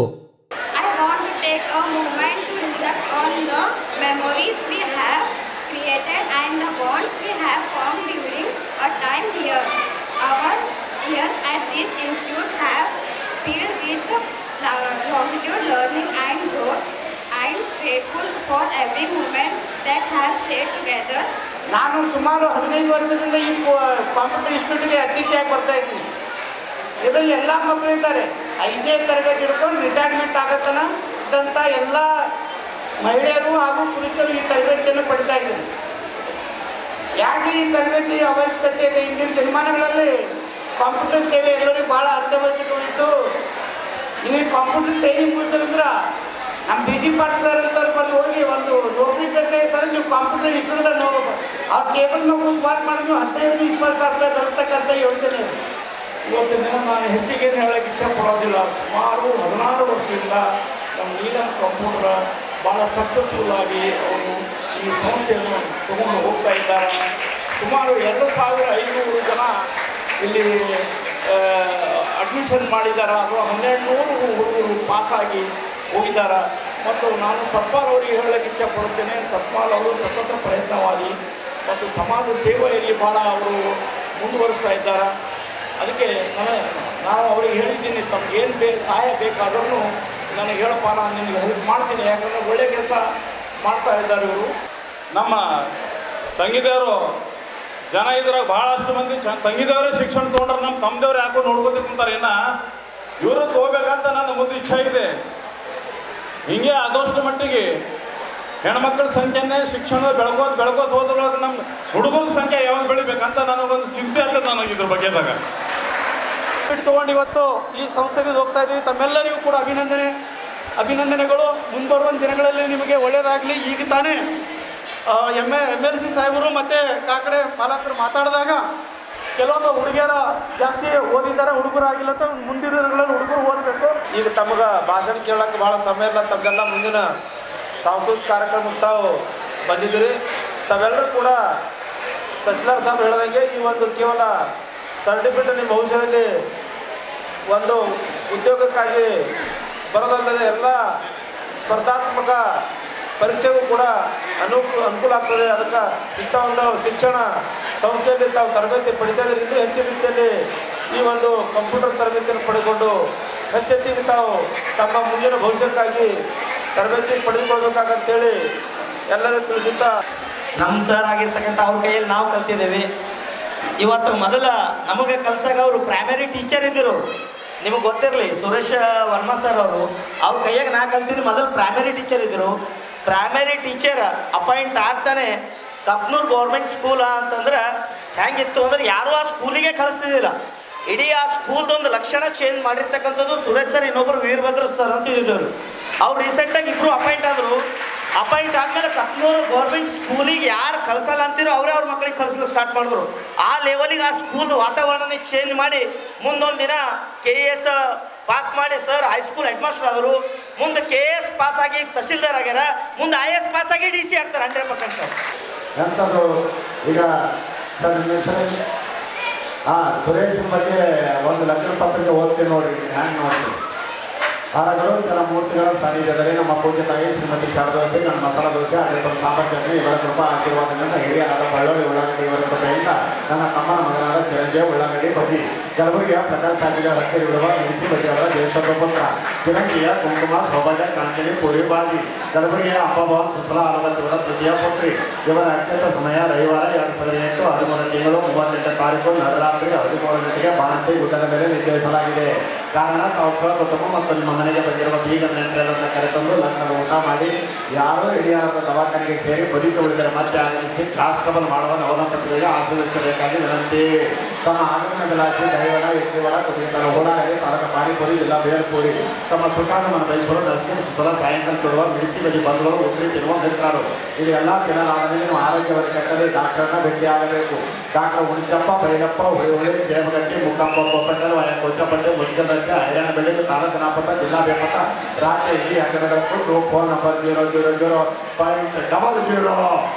I want to take a moment to reflect on the memories we have created and the bonds we have formed during our time here. Our years at this institute have filled with lo- longitude learning and growth. I am grateful for every moment that have shared together. ನಾನು ಸುಮಾರು ಹದಿನೈದು ವರ್ಷದಿಂದ ಈ computer ಇನ್ಸ್ಟಿಟ್ಯೂಟ್ಗೆ ಅತಿಥಿಯಾಗಿ ಬರ್ತಾ ಇದ್ದೀನಿ ಇದರಲ್ಲಿ ಎಲ್ಲ ಮಕ್ಕಳಿದ್ದಾರೆ ಐದನೇ ತರಗತಿ ಹಿಡ್ಕೊಂಡು ರಿಟೈರ್ಮೆಂಟ್ ಆಗತನ ಇದ್ದಂಥ ಎಲ್ಲ ಮಹಿಳೆಯರು ಹಾಗೂ ಪುರುಷರು ಈ ತರಬೇತಿಯನ್ನು ಪಡಿತಾ ಇದ್ದಾರೆ ಯಾಕೆ ಈ ತರಬೇತಿ ಅವಶ್ಯಕತೆ ಇದೆ ಇಂದಿನ ದಿನಮಾನಗಳಲ್ಲಿ ಕಾಂಪ್ಯೂಟರ್ ಸೇವೆ ಎಲ್ಲರಿಗೂ ಭಾಳ ಅತ್ಯವಶ್ಯಕವಿದ್ದು ನೀವು ಈ ಕಾಂಪ್ಯೂಟರ್ ಟ್ರೈನಿಂಗ್ ಕೊಡ್ತೀರಂದ್ರೆ ನಮ್ಮ ಬಿ ಜಿ ಪಾಟೀಲ್ ಸರ್ ಅಂತವ್ರು ಬಂದು ಹೋಗಿ ಒಂದು ನೌಕರಿ ಬೇಕಾಗಿ ಸರ್ ನೀವು ಕಾಂಪ್ಯೂಟರ್ ಇಸ್ಕೊಂಡ್ರೆ ನಾವು ಅವ್ರ ಟೇಬಲ್ ಮೇಲೆ ಕೂತು ವರ್ಕ್ ಮಾಡಿ ನೀವು ಹದಿನೈದು ಇಪ್ಪತ್ತು ಸಾವಿರ ರೂಪಾಯಿ ಗಳಿಸ್ತಕ್ಕಂಥ ಯೋಜನೆ ಇದೆ. ಇವತ್ತಿನ ದಿನ ನಾನು ಹೆಚ್ಚಿಗೆ ಏನು ಹೇಳೋಕ್ಕೆ ಇಚ್ಛೆ ಪಡೋದಿಲ್ಲ ಸುಮಾರು ಹದಿನಾರು ವರ್ಷದಿಂದ ನಮ್ಮ ನೀಲಂ ಕಂಪ್ಯೂಟರ್ ಭಾಳ ಸಕ್ಸಸ್ಫುಲ್ ಆಗಿ ಅವರು ಈ ಸಂಸ್ಥೆಯನ್ನು ತಗೊಂಡು ಹೋಗ್ತಾ ಇದ್ದಾರೆ ಸುಮಾರು ಎರಡು ಸಾವಿರ ಐನೂರು ಜನ ಇಲ್ಲಿ ಅಡ್ಮಿಷನ್ ಮಾಡಿದ್ದಾರೆ ಅದು ಹನ್ನೆರಡು ನೂರು ಹುಡುಗರು ಪಾಸಾಗಿ ಹೋಗಿದ್ದಾರೆ ಮತ್ತು ನಾನು ಸತ್ಪಾಲ್ ಅವರಿಗೆ ಹೇಳಕ್ಕೆ ಇಚ್ಛೆ ಪಡುತ್ತೇನೆ ಸತ್ಪಾಲ್ ಅವರು ಸತತ ಪ್ರಯತ್ನವಾಗಿ ಮತ್ತು ಸಮಾಜ ಸೇವೆಯಲ್ಲಿ ಭಾಳ ಅವರು ಮುಂದುವರಿಸ್ತಾ ಇದ್ದಾರೆ ಅದಕ್ಕೆ ನಾನು ನಾನು ಅವ್ರಿಗೆ ಹೇಳಿದ್ದೀನಿ ತಮ್ಗೆ ಏನು ಬೇಕು ಸಹಾಯ ಬೇಕಾದ್ರೂ ನನಗೆ ಹೇಳಪ್ಪ ನಾನು ನಿನಗೆ ಹೆಲ್ಪ್ ಮಾಡ್ತೀನಿ ಯಾಕಂದರೆ ಒಳ್ಳೆ ಕೆಲಸ ಮಾಡ್ತಾ ಇದ್ದಾರೆ ಇವರು ನಮ್ಮ ತಂಗಿದೇವರು ಜನ ಇದ್ರಾಗ ಭಾಳಷ್ಟು ಮಂದಿ ಚ ತಂಗಿದೇವರೇ ಶಿಕ್ಷಣ ತೊಗೊಂಡ್ರೆ ನಮ್ಮ ತಮ್ಮದೇವ್ರು ಯಾಕೋ ನೋಡ್ಕೊತ ಕುಂತಾರೆ ಇನ್ನ ಇವರು ತಗೋಬೇಕಂತ ನನ್ನ ಮುಂದೆ ಇಚ್ಛೆ ಇದೆ ಹಿಂಗೆ ಆದಷ್ಟು ಮಟ್ಟಿಗೆ ಹೆಣ್ಮಕ್ಳ ಸಂಖ್ಯೆನೇ ಶಿಕ್ಷಣ ಬೆಳ್ಕೋತ ಬೆಳ್ಕೋತ ಹೋದ್ರೊಳಗೆ ನಮ್ಮ ಹುಡುಗರ ಸಂಖ್ಯೆ ಯಾವಾಗ ಬೆಳಿಬೇಕಂತ ನನಗೊಂದು ಚಿಂತೆ ಆಗ್ತದೆ ನನಗೆ ಇದ್ರ ಬಗ್ಗೆದಾಗ ಬಿಟ್ಟು ತೊಗೊಂಡು ಇವತ್ತು ಈ ಸಂಸ್ಥೆಗೆ ಹೋಗ್ತಾ ಇದ್ದೀವಿ ತಮ್ಮೆಲ್ಲರಿಗೂ ಕೂಡ ಅಭಿನಂದನೆ ಅಭಿನಂದನೆಗಳು ಮುಂಬರುವ ದಿನಗಳಲ್ಲಿ ನಿಮಗೆ ಒಳ್ಳೆಯದಾಗಲಿ ಈಗ ತಾನೇ M A M L C ಸಾಹೇಬರು ಮತ್ತು ಕಾಕಡೆ ಪಾಲಕರು ಮಾತಾಡಿದಾಗ ಕೆಲವೊಂದು ಹುಡುಗಿಯರ ಜಾಸ್ತಿ ಓದಿದ್ದಾರೆ ಹುಡುಗರು ಆಗಿಲ್ಲ ಅಂತ ಮುಂದಿನ ದಿನಗಳಲ್ಲಿ ಹುಡುಗರು ಓದಬೇಕು ಈಗ ತಮಗೆ ಭಾಷಣ ಕೇಳಕ್ಕೆ ಭಾಳ ಸಮಯ ಇಲ್ಲ ತಮಗೆಲ್ಲ ಮುಂದಿನ ಸಾಂಸ್ಕೃತಿಕ ಕಾರ್ಯಕ್ರಮಕ್ಕೆ ತಾವು ಬಂದಿದ್ದೀರಿ ತಾವೆಲ್ಲರೂ ಕೂಡ ತಹಸೀಲ್ದಾರ್ ಸಾಹೇಬ್ ಹೇಳಿದಂಗೆ ಈ ಒಂದು ಕೇವಲ ಸರ್ಟಿಫಿಕೇಟ್ ನಿಮ್ಮ ಭವಿಷ್ಯದಲ್ಲಿ ಒಂದು ಉದ್ಯೋಗಕ್ಕಾಗಿ ಬರೋದಲ್ಲದೆ ಎಲ್ಲ ಸ್ಪರ್ಧಾತ್ಮಕ ಪರೀಕ್ಷೆಗೂ ಕೂಡ ಅನುಕೂಲ ಅನುಕೂಲ ಆಗ್ತದೆ ಅದಕ್ಕೆ ಇಂಥ ಒಂದು ಶಿಕ್ಷಣ ಸಂಸ್ಥೆಯಲ್ಲಿ ತಾವು ತರಬೇತಿ ಪಡಿತಾ ಇದ್ರೆ ಇನ್ನೂ ಹೆಚ್ಚಿನ ರೀತಿಯಲ್ಲಿ ಈ ಒಂದು ಕಂಪ್ಯೂಟರ್ ತರಬೇತಿಯನ್ನು ಪಡೆದುಕೊಂಡು ಹೆಚ್ಚೆಚ್ಚಿಗೆ ತಾವು ತಮ್ಮ ಮುಂದಿನ ಭವಿಷ್ಯಕ್ಕಾಗಿ ತರಬೇತಿ ಪಡೆದುಕೊಳ್ಬೇಕಾಗಂತೇಳಿ ಎಲ್ಲರೂ ತಿಳಿಸುತ್ತಾ ನಮ್ಮ ಸರ್ ಆಗಿರ್ತಕ್ಕಂಥ ಅವ್ರ ಕೈಯಲ್ಲಿ ನಾವು ಕಲ್ತಿದ್ದೇವೆ ಇವತ್ತು ಮೊದಲ ನಮಗೆ ಕಲ್ಸಾಗ ಅವರು ಪ್ರೈಮರಿ ಟೀಚರ್ ಇದ್ದರು ನಿಮಗೆ ಗೊತ್ತಿರಲಿ ಸುರೇಶ್ ವರ್ಮಾ ಸರ್ ಅವರು ಅವ್ರ ಕೈಯಾಗ ನಾ ಕಲ್ತಿದ್ದು ಮೊದಲು ಪ್ರೈಮರಿ ಟೀಚರ್ ಇದ್ದರು ಪ್ರೈಮರಿ ಟೀಚರ್ ಅಪಾಯಿಂಟ್ ಆಗ್ತಾನೆ ಕಪ್ನೂರ್ ಗೌರ್ಮೆಂಟ್ ಸ್ಕೂಲ್ ಅಂತಂದ್ರೆ ಹೆಂಗಿತ್ತು ಅಂದ್ರೆ ಯಾರೂ ಆ ಸ್ಕೂಲಿಗೆ ಕಳಿಸ್ತಿದ್ದಿಲ್ಲ ಇಡೀ ಆ ಸ್ಕೂಲ್ದೊಂದು ಲಕ್ಷಣ ಚೇಂಜ್ ಮಾಡಿರ್ತಕ್ಕಂಥದ್ದು ಸುರೇಶ್ ಸರ್ ಇನ್ನೊಬ್ಬರು ವೀರಭದ್ರ ಸರ್ ಅಂತ ಇದ್ದರು ಅವ್ರು ರೀಸೆಂಟಾಗಿ ಇಬ್ಬರು ಅಪಾಯಿಂಟ್ ಆದರು ಅಪಾಯಿಂಟ್ ಆದ್ಮೇಲೆ ಕಪ್ನೂರು ಗೌರ್ಮೆಂಟ್ ಸ್ಕೂಲಿಗೆ ಯಾರು ಕಳ್ಸಲ್ಲ ಅಂತೀರೋ ಅವರೇ ಅವ್ರ ಮಕ್ಕಳಿಗೆ ಕಳಿಸ್ಲಿಕ್ಕೆ ಸ್ಟಾರ್ಟ್ ಮಾಡಿದ್ರು ಆ ಲೆವೆಲಿಗೆ ಆ ಸ್ಕೂಲ್ ವಾತಾವರಣನೇ ಚೇಂಜ್ ಮಾಡಿ ಮುಂದೊಂದು ದಿನ ಕೆ ಎಸ್ ಪಾಸ್ ಮಾಡಿ ಸರ್ ಹೈಸ್ಕೂಲ್ ಹೆಡ್ ಮಾಸ್ಟರ್ ಆದರು ಮುಂದೆ ಕೆ ಎಸ್ ಪಾಸ್ ಆಗಿ ತಹಸೀಲ್ದಾರ್ ಆಗ್ಯಾರ ಮುಂದೆ ಐ ಎಸ್ ಪಾಸ್ ಆಗಿ ಡಿ ಸಿ ಆಗ್ತಾರೆ ಹಂಡ್ರೆಡ್ ಪರ್ಸೆಂಟ್ ಸರ್ ಎಂಥದ್ದು ಈಗ ಸರ್ ನಿಮ್ಮ ಹೆಸರು ಹಾಂ ಸುರೇಶನ್ ಬಗ್ಗೆ ಒಂದು ಲಗ್ನ ಪತ್ರಿಕೆ ಓದ್ತೀನಿ ನೋಡ್ರಿ ಹ್ಯಾಂಗ್ ನೋಡ್ರಿ ಹಾರಗಳು ಕೆಲ ಮೂರ್ತಿಗಳ ಸಾನ್ನಿಧ್ಯದಲ್ಲಿ ನಮ್ಮ ಪೂಜ್ಯ ತಾಯಿ ಶ್ರೀಮತಿ ಶಾರದಾ ದೋಸೆ ನನ್ನ ಮಸಾಲ ದೋಸೆ ಅದೇ ಸ್ವಲ್ಪ ಸಾಂಬಾರ್ ಚಟ್ನಿ ಇವರ ಕೃಪಾ ಆಶೀರ್ವಾದದಿಂದ ಹಿರಿಯರಾದ ಬಳ್ಳೊಳ್ಳಿ ಉಳ್ಳಾಗಡ್ಡಿ ಇವರ ಕೃಪೆಯಿಂದ ನನ್ನ ತಮ್ಮನ ಮಗನಾದ ಚಿರಂಜೀವಿ ಉಳ್ಳಾಗಡ್ಡಿ ಬಜಿ ಕಲಬುರಗಿಯ ಪ್ರಕಾಶ್ ತಾಂಡಿಗ ರಕ್ಕೆ ಬಿಡುವ ಮಿಡಿಸಿ ಬಜಿಯವರ ಜ್ಯೇಷ್ಠ ಪುತ್ರ ಚಿರಂಗಿಯ ಕುಂಕುಮ ಸೌಭಾಗ್ಯ ಕಾಂಚನಿ ಪೂರಿ ಬಾಜಿ ಕಲಬುರಗಿಯ ಅಪ್ಪಭವನ್ ಸುಸಲಾ ಅರವತ್ತಿವರ ತೃತೀಯ ಪುತ್ರಿ ಇವರ ಅತ್ಯಂತ ಸಮಯ ರವಿವಾರ ಎರಡು ಸಾವಿರದ ಎಂಟು ಹದಿಮೂರು ತಿಂಗಳು ಮೂವತ್ತೆಂಟು ತಾರೀಕು ನಡರಾತ್ರಿ ಹದಿಮೂರು ಗಂಟೆಗೆ ಬಾಣಂತಿ ಗುಡ್ಡದ ಮೇಲೆ ನಿಶ್ಚಯಿಸಲಾಗಿದೆ ಕಾರಣ ತಾವು ಸ್ವ ಕುಟುಂಬ ಮತ್ತು ನಿಮ್ಮ ಮನೆಗೆ ಬಂದಿರುವ ಬೀಗ ನೆಂಟರನ್ನ ಕರೆತಂದು ಲಗ್ನದ ಊಟ ಮಾಡಿ ಯಾರೋ ಹಿರಿಯರಾದ ದವಾಖಾನೆಗೆ ಸೇರಿ ಬದುಕಿ ಉಳಿದರೆ ಮತ್ತೆ ಆಗಮಿಸಿ ಕಾನ್ಸ್ಟೇಬಲ್ ಮಾಡುವ ನವದಂಪತಿಗಳಿಗೆ ಆಶೀರ್ವದಿಸಬೇಕಾಗಿ ವಿನಂತಿ ತಮ್ಮ ಆಗಮನ ವಿಲಾಸಿ ದೈವಡ ಎತ್ತಿವಡ ಕುದಿತರ ಓಡಾಗಲಿ ತಾರಕ ಪಾನಿಪುರಿ ಇಲ್ಲ ಬೇರ್ಪುರಿ ತಮ್ಮ ಸುಖಾನಮನ ಬಯಸುವರು ದಸಗಿನ ಸುತ್ತಲ ಸಾಯಂಕಾಲ ಕೊಡುವ ಮಿಡಿಚಿ ಬಜಿ ಬಂಧುಗಳು ಉತ್ರಿ ತಿನ್ನುವ ಮಿತ್ರರು ಇದೆಲ್ಲ ತಿನ್ನಲಾರದೆ ನೀವು ಆರೋಗ್ಯವನ್ನು ಕೆಟ್ಟರೆ ಡಾಕ್ಟರ್ನ ಭೇಟಿಯಾಗಬೇಕು ಡಾಕ್ಟರ್ ಉಣಿಚಪ್ಪ ಬೈಲಪ್ಪ ಹುಳಿ ಕೇಮಗಟ್ಟಿ ಮುಖಪ್ಪ ಪಟ್ಟಣ ವಯ ಕೊಚ್ಚಪಟ್ಟೆ ಮುಚ್ಕಂದಕ್ಕೆ ಹೈರಾಣ ಬೆಳೆದು ತಾಲೂಕು ನಾಪತ್ತ ಜಿಲ್ಲಾ ಬೇಪತ್ತ ರಾಜ್ಯ ಈ ಅಂಗಡಿಗಳ ಕೊಟ್ಟು phone number zero zero zero point double zero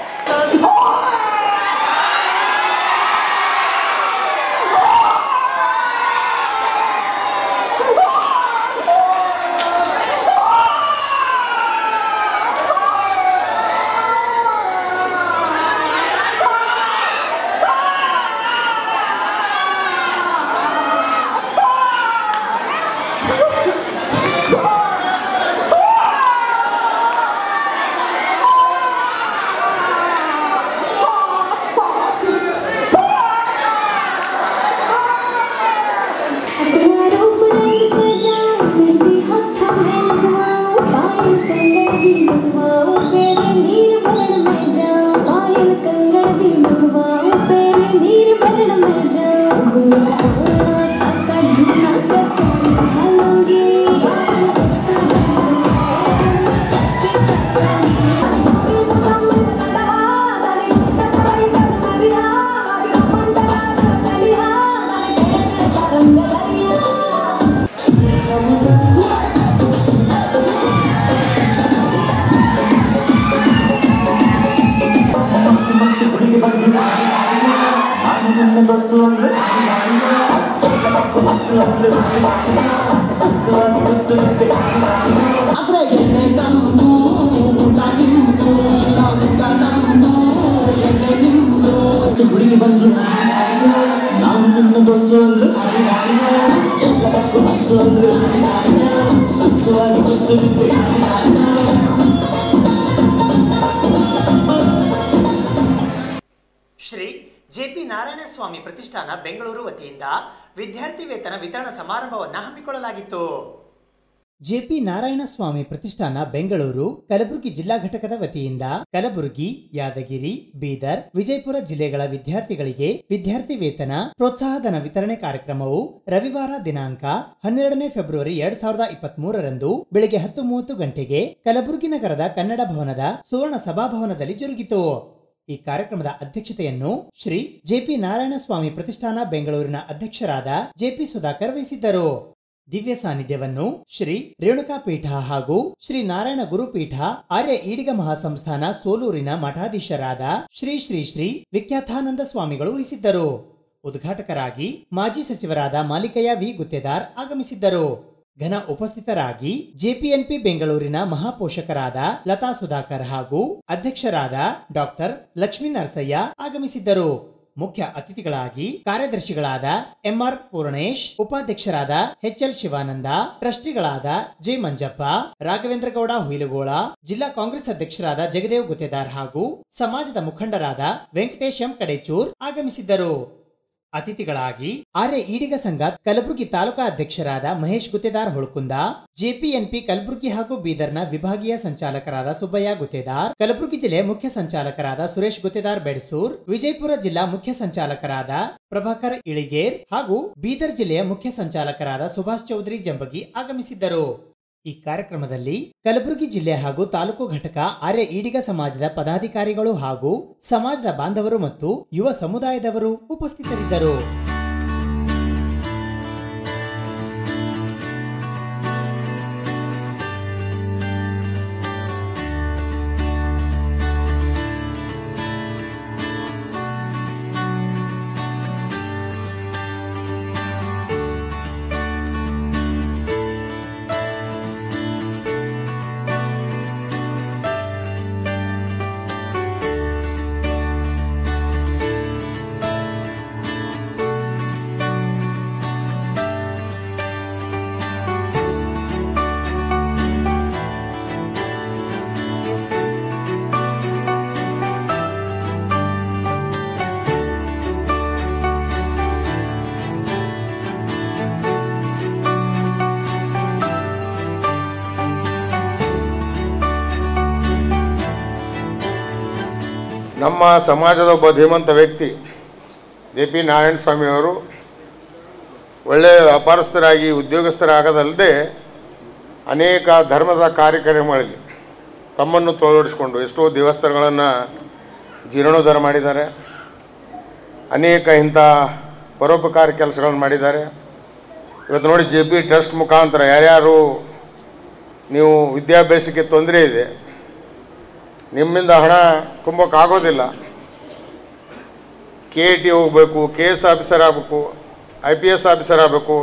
ಹುಡುಗಿ ಬಂದ್ರು ನಾನು ನಿನ್ನ ದೋಸ್ತು ಅಂದ್ರು ಎಲ್ಲದಕ್ಕೂ ಅಷ್ಟು ಅಂದ್ರು ಸತ್ಯವಾಗಿ ಗೊತ್ತು ಬಿದ್ದೆ ಶ್ರೀ ಜೆಪಿ ನಾರಾಯಣಸ್ವಾಮಿ ಪ್ರತಿಷ್ಠಾನ ಬೆಂಗಳೂರು ವತಿಯಿಂದ ವಿದ್ಯಾರ್ಥಿ ವೇತನ ವಿತರಣಾ ಸಮಾರಂಭವನ್ನು ಹಮ್ಮಿಕೊಳ್ಳಲಾಗಿತ್ತು ಜೆಪಿ ನಾರಾಯಣಸ್ವಾಮಿ ಪ್ರತಿಷ್ಠಾನ ಬೆಂಗಳೂರು ಕಲಬುರಗಿ ಜಿಲ್ಲಾ ಘಟಕದ ವತಿಯಿಂದ ಕಲಬುರಗಿ ಯಾದಗಿರಿ ಬೀದರ್ ವಿಜಯಪುರ ಜಿಲ್ಲೆಗಳ ವಿದ್ಯಾರ್ಥಿಗಳಿಗೆ ವಿದ್ಯಾರ್ಥಿ ವೇತನ ಪ್ರೋತ್ಸಾಹಧನ ವಿತರಣೆ ಕಾರ್ಯಕ್ರಮವು ರವಿವಾರ ದಿನಾಂಕ ಹನ್ನೆರಡನೇ ಫೆಬ್ರವರಿ ಎರಡ್ ಸಾವಿರದ ಇಪ್ಪತ್ತ್ ಮೂರರಂದು ಬೆಳಿಗ್ಗೆ ಹತ್ತು ಮೂವತ್ತು ಗಂಟೆಗೆ ಕಲಬುರಗಿ ನಗರದ ಕನ್ನಡ ಭವನದ ಸುವರ್ಣ ಸಭಾಭವನದಲ್ಲಿ ಜರುಗಿತು ಈ ಕಾರ್ಯಕ್ರಮದ ಅಧ್ಯಕ್ಷತೆಯನ್ನು ಶ್ರೀ ಜೆಪಿ ನಾರಾಯಣಸ್ವಾಮಿ ಪ್ರತಿಷ್ಠಾನ ಬೆಂಗಳೂರಿನ ಅಧ್ಯಕ್ಷರಾದ ಜೆಪಿ ಸುಧಾಕರ್ ವಹಿಸಿದ್ದರು ದಿವ್ಯ ಸಾನ್ನಿಧ್ಯವನ್ನು ಶ್ರೀ ರೇಣುಕಾ ಪೀಠ ಹಾಗೂ ಶ್ರೀ ನಾರಾಯಣ ಗುರುಪೀಠ ಆರ್ಯ ಈಡಿಗ ಮಹಾಸಂಸ್ಥಾನ ಸೋಲೂರಿನ ಮಠಾಧೀಶರಾದ ಶ್ರೀ ಶ್ರೀ ಶ್ರೀ ವಿಖ್ಯಾತಾನಂದ ಸ್ವಾಮಿಗಳು ವಹಿಸಿದ್ದರು ಉದ್ಘಾಟಕರಾಗಿ ಮಾಜಿ ಸಚಿವರಾದ ಮಾಲಿಕಯ್ಯ ವಿ ಗುತ್ತೇದಾರ್ ಆಗಮಿಸಿದ್ದರು ಘನ ಉಪಸ್ಥಿತರಾಗಿ ಜೆಪಿಎನ್ಪಿ ಬೆಂಗಳೂರಿನ ಮಹಾಪೋಷಕರಾದ ಲತಾ ಸುಧಾಕರ್ ಹಾಗೂ ಅಧ್ಯಕ್ಷರಾದ ಡಾಕ್ಟರ್ ಲಕ್ಷ್ಮೀ ನರಸಯ್ಯ ಆಗಮಿಸಿದ್ದರು ಮುಖ್ಯ ಅತಿಥಿಗಳಾಗಿ ಕಾರ್ಯದರ್ಶಿಗಳಾದ ಎಂಆರ್ ಪೂರ್ಣೇಶ್ ಉಪಾಧ್ಯಕ್ಷರಾದ ಎಚ್ಎಲ್ ಶಿವಾನಂದ ಟ್ರಸ್ಟಿಗಳಾದ ಜೆ ಮಂಜಪ್ಪ ರಾಘವೇಂದ್ರ ಗೌಡ ಹುಯಿಲಗೋಳ ಜಿಲ್ಲಾ ಕಾಂಗ್ರೆಸ್ ಅಧ್ಯಕ್ಷರಾದ ಜಗದೇವ್ ಗುತ್ತೇದಾರ್ ಹಾಗೂ ಸಮಾಜದ ಮುಖಂಡರಾದ ವೆಂಕಟೇಶ್ ಎಂ ಕಡೇಚೂರ್ ಆಗಮಿಸಿದ್ದರು ಅತಿಥಿಗಳಾಗಿ ಆರ್ಯ ಈಡಿಗ ಸಂಘ ಕಲಬುರಗಿ ತಾಲೂಕಾ ಅಧ್ಯಕ್ಷರಾದ ಮಹೇಶ್ ಗುತ್ತೇದಾರ್ ಹೊಳ್ಕುಂದ ಜೆಪಿಎನ್ಪಿ ಕಲಬುರಗಿ ಹಾಗೂ ಬೀದರ್ನ ವಿಭಾಗೀಯ ಸಂಚಾಲಕರಾದ ಸುಬ್ಬಯ್ಯ ಗುತ್ತೇದಾರ್ ಕಲಬುರಗಿ ಜಿಲ್ಲೆ ಮುಖ್ಯ ಸಂಚಾಲಕರಾದ ಸುರೇಶ್ ಗುತ್ತೇದಾರ್ ಬೆಡಸೂರ್ ವಿಜಯಪುರ ಜಿಲ್ಲಾ ಮುಖ್ಯ ಸಂಚಾಲಕರಾದ ಪ್ರಭಾಕರ್ ಇಳಿಗೇರ್ ಹಾಗೂ ಬೀದರ್ ಜಿಲ್ಲೆಯ ಮುಖ್ಯ ಸಂಚಾಲಕರಾದ ಸುಭಾಷ್ ಚೌಧರಿ ಜಂಬಗಿ ಆಗಮಿಸಿದ್ದರು ಈ ಕಾರ್ಯಕ್ರಮದಲ್ಲಿ ಕಲಬುರಗಿ ಜಿಲ್ಲೆ ಹಾಗೂ ತಾಲೂಕು ಘಟಕ ಆರ್ಯ ಈಡಿಗ ಸಮಾಜದ ಪದಾಧಿಕಾರಿಗಳು ಹಾಗೂ ಸಮಾಜದ ಬಾಂಧವರು ಮತ್ತು ಯುವ ಸಮುದಾಯದವರು ಉಪಸ್ಥಿತರಿದ್ದರು ನಮ್ಮ ಸಮಾಜದ ಒಬ್ಬ ಧೀಮಂತ ವ್ಯಕ್ತಿ ಜೆ ಪಿ ನಾರಾಯಣ ಸ್ವಾಮಿಯವರು ಒಳ್ಳೆಯ ವ್ಯಾಪಾರಸ್ಥರಾಗಿ ಉದ್ಯೋಗಸ್ಥರಾಗದಲ್ಲದೆ ಅನೇಕ ಧರ್ಮದ ಕಾರ್ಯಕ್ರಮಗಳಲ್ಲಿ ತಮ್ಮನ್ನು ತೊಡಗಿಸಿಕೊಂಡು ಎಷ್ಟೋ ದೇವಸ್ಥಾನಗಳನ್ನು ಜೀರ್ಣೋದ್ಧಾರ ಮಾಡಿದ್ದಾರೆ ಅನೇಕ ಇಂಥ ಪರೋಪಕಾರಿ ಕೆಲಸಗಳನ್ನು ಮಾಡಿದ್ದಾರೆ ಇವತ್ತು ನೋಡಿ ಜೆ ಪಿ ಟ್ರಸ್ಟ್ ಮುಖಾಂತರ ಯಾರ್ಯಾರು ನೀವು ವಿದ್ಯಾಭ್ಯಾಸಕ್ಕೆ ತೊಂದರೆ ಇದೆ ನಿಮ್ಮಿಂದ ಹಣ ತುಂಬೋಕ್ಕಾಗೋದಿಲ್ಲ ಕೆ ಎ ಟಿ ಹೋಗಬೇಕು ಕೆ ಎಸ್ ಆಫೀಸರ್ ಆಗಬೇಕು ಐ ಪಿ ಎಸ್ ಆಫೀಸರ್ ಆಗಬೇಕು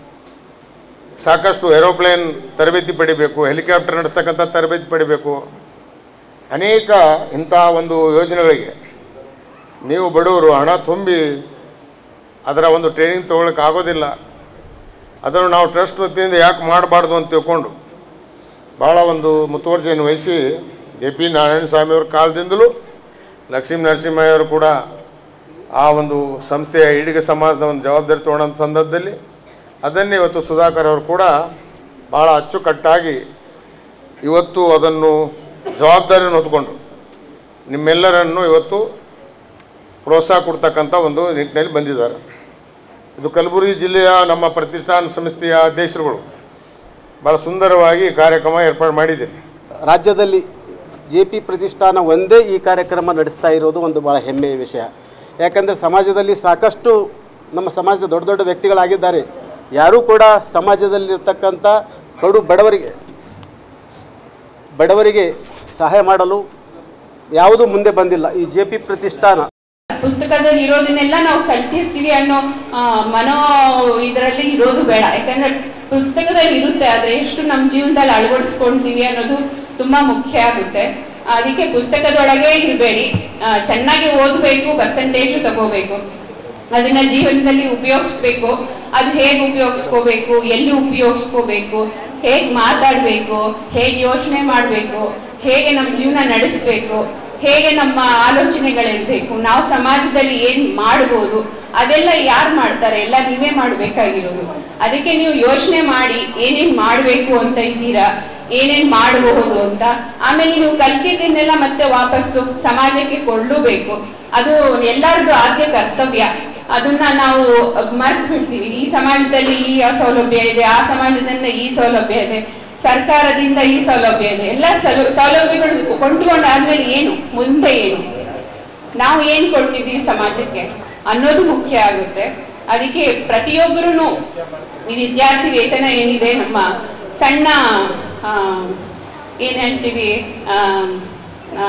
ಸಾಕಷ್ಟು ಏರೋಪ್ಲೇನ್ ತರಬೇತಿ ಪಡಿಬೇಕು ಹೆಲಿಕಾಪ್ಟರ್ ನಡೆಸ್ತಕ್ಕಂಥ ತರಬೇತಿ ಪಡಿಬೇಕು ಅನೇಕ ಇಂಥ ಒಂದು ಯೋಜನೆಗಳಿಗೆ ನೀವು ಬಡವರು ಹಣ ತುಂಬಿ ಅದರ ಒಂದು ಟ್ರೈನಿಂಗ್ ತೊಗೊಳಕ್ಕೆ ಆಗೋದಿಲ್ಲ ಅದನ್ನು ನಾವು ಟ್ರಸ್ಟ್ ವತಿಯಿಂದ ಯಾಕೆ ಮಾಡಬಾರ್ದು ಅಂತ ತಿಳ್ಕೊಂಡು ಭಾಳ ಒಂದು ಮುತುವರ್ಜಿಯನ್ನು ವಹಿಸಿ ಜೆ ಪಿ ನಾರಾಯಣ ಸ್ವಾಮಿಯವ್ರ ಕಾಲದಿಂದಲೂ ಲಕ್ಷ್ಮೀ ನರಸಿಂಹಯ್ಯವರು ಕೂಡ ಆ ಒಂದು ಸಂಸ್ಥೆಯ ಈಡಿಗ ಸಮಾಜದ ಒಂದು ಜವಾಬ್ದಾರಿ ತೊಗೊಳ್ಳೋಂಥ ಸಂದರ್ಭದಲ್ಲಿ ಅದನ್ನೇ ಇವತ್ತು ಸುಧಾಕರ್ ಅವರು ಕೂಡ ಭಾಳ ಅಚ್ಚುಕಟ್ಟಾಗಿ ಇವತ್ತು ಅದನ್ನು ಜವಾಬ್ದಾರಿಯನ್ನು ಹೊತ್ಕೊಂಡು ನಿಮ್ಮೆಲ್ಲರನ್ನು ಇವತ್ತು ಪ್ರೋತ್ಸಾಹ ಕೊಡ್ತಕ್ಕಂಥ ಒಂದು ನಿಟ್ಟಿನಲ್ಲಿ ಬಂದಿದ್ದಾರೆ ಇದು ಕಲಬುರಗಿ ಜಿಲ್ಲೆಯ ನಮ್ಮ ಪ್ರತಿಷ್ಠಾನ ಸಂಸ್ಥೆಯ ಅಧ್ಯಕ್ಷರುಗಳು ಭಾಳ ಸುಂದರವಾಗಿ ಈ ಕಾರ್ಯಕ್ರಮ ಏರ್ಪಾಡು ಮಾಡಿದ್ದೀರಿ ರಾಜ್ಯದಲ್ಲಿ ಜೆ ಪಿ ಪ್ರತಿಷ್ಠಾನ ಒಂದೇ ಈ ಕಾರ್ಯಕ್ರಮ ನಡೆಸ್ತಾ ಇರೋದು ಒಂದು ಭಾಳ ಹೆಮ್ಮೆಯ ವಿಷಯ ಯಾಕಂದರೆ ಸಮಾಜದಲ್ಲಿ ಸಾಕಷ್ಟು ನಮ್ಮ ಸಮಾಜದ ದೊಡ್ಡ ದೊಡ್ಡ ವ್ಯಕ್ತಿಗಳಾಗಿದ್ದಾರೆ ಯಾರೂ ಕೂಡ ಸಮಾಜದಲ್ಲಿರ್ತಕ್ಕಂಥ ಕಡು ಬಡವರಿಗೆ ಬಡವರಿಗೆ ಸಹಾಯ ಮಾಡಲು ಯಾವುದೂ ಮುಂದೆ ಬಂದಿಲ್ಲ ಈ ಜೆ ಪಿ ಪ್ರತಿಷ್ಠಾನ ಪುಸ್ತಕದಲ್ಲಿ ಇರೋದನ್ನೆಲ್ಲ ನಾವು ಕಲ್ತಿರ್ತೀವಿ ಅನ್ನೋ ಆ, ಮನೋ ಇದರಲ್ಲಿ ಇರೋದು ಬೇಡ ಯಾಕಂದ್ರೆ ಪುಸ್ತಕದಲ್ಲಿ ಇರುತ್ತೆ ಆದ್ರೆ ಎಷ್ಟು ನಮ್ಮ ಜೀವನದಲ್ಲಿ ಅಳವಡಿಸ್ಕೊಂತೀವಿ ಅನ್ನೋದು ತುಂಬಾ ಮುಖ್ಯ ಆಗುತ್ತೆ ಅದಕ್ಕೆ ಪುಸ್ತಕದೊಳಗೆ ಇರಬೇಡಿ ಚೆನ್ನಾಗಿ ಓದಬೇಕು ಪರ್ಸೆಂಟೇಜು ತಗೋಬೇಕು ಅದನ್ನ ಜೀವನದಲ್ಲಿ ಉಪಯೋಗಿಸ್ಬೇಕು ಅದು ಹೇಗೆ ಉಪಯೋಗಿಸ್ಕೋಬೇಕು ಎಲ್ಲಿ ಉಪಯೋಗಿಸ್ಕೋಬೇಕು ಹೇಗೆ ಮಾತಾಡಬೇಕು ಹೇಗೆ ಯೋಚನೆ ಮಾಡಬೇಕು ಹೇಗೆ ನಮ್ಮ ಜೀವನ ನಡೆಸಬೇಕು ಹೇಗೆ ನಮ್ಮ ಆಲೋಚನೆಗಳಿರ್ಬೇಕು ನಾವು ಸಮಾಜದಲ್ಲಿ ಏನ್ ಮಾಡ್ಬೋದು ಅದೆಲ್ಲ ಯಾರು ಮಾಡ್ತಾರೆ ಎಲ್ಲ ನೀವೇ ಮಾಡ್ಬೇಕಾಗಿರೋದು ಅದಕ್ಕೆ ನೀವು ಯೋಚನೆ ಮಾಡಿ ಏನೇನ್ ಮಾಡ್ಬೇಕು ಅಂತ ಇದ್ದೀರಾ ಏನೇನ್ ಮಾಡಬಹುದು ಅಂತ ಆಮೇಲೆ ನೀವು ಕಲ್ತಿದ್ದನ್ನೆಲ್ಲ ಮತ್ತೆ ವಾಪಸ್ಸು ಸಮಾಜಕ್ಕೆ ಕೊಳ್ಳಬೇಕು ಅದು ಎಲ್ಲರದ್ದು ಆದ್ಯ ಕರ್ತವ್ಯ ಅದನ್ನ ನಾವು ಮರ್ತು ಬಿಡ್ತೀವಿ ಈ ಸಮಾಜದಲ್ಲಿ ಈ ಸೌಲಭ್ಯ ಇದೆ ಆ ಸಮಾಜದಿಂದ ಈ ಸೌಲಭ್ಯ ಇದೆ ಸರ್ಕಾರದಿಂದ ಈ ಸೌಲಭ್ಯ ಇದೆ ಎಲ್ಲ ಸೌಲ- ಸೌಲಭ್ಯಗಳು ಕೊಂಡುಕೊಂಡಾದ್ಮೇಲೆ ಏನು ಮುಂದೆ ಏನು ನಾವು ಏನ್ ಕೊಡ್ತಿದ್ದೀವಿ ಸಮಾಜಕ್ಕೆ ಅನ್ನೋದು ಮುಖ್ಯ ಆಗುತ್ತೆ ಅದಕ್ಕೆ ಪ್ರತಿಯೊಬ್ಬರು ಈ ವಿದ್ಯಾರ್ಥಿ ವೇತನ ಏನಿದೆ ನಮ್ಮ ಸಣ್ಣ ಆ, ಏನ್ ಹೇಳ್ತೀವಿ ಆ, ಆ,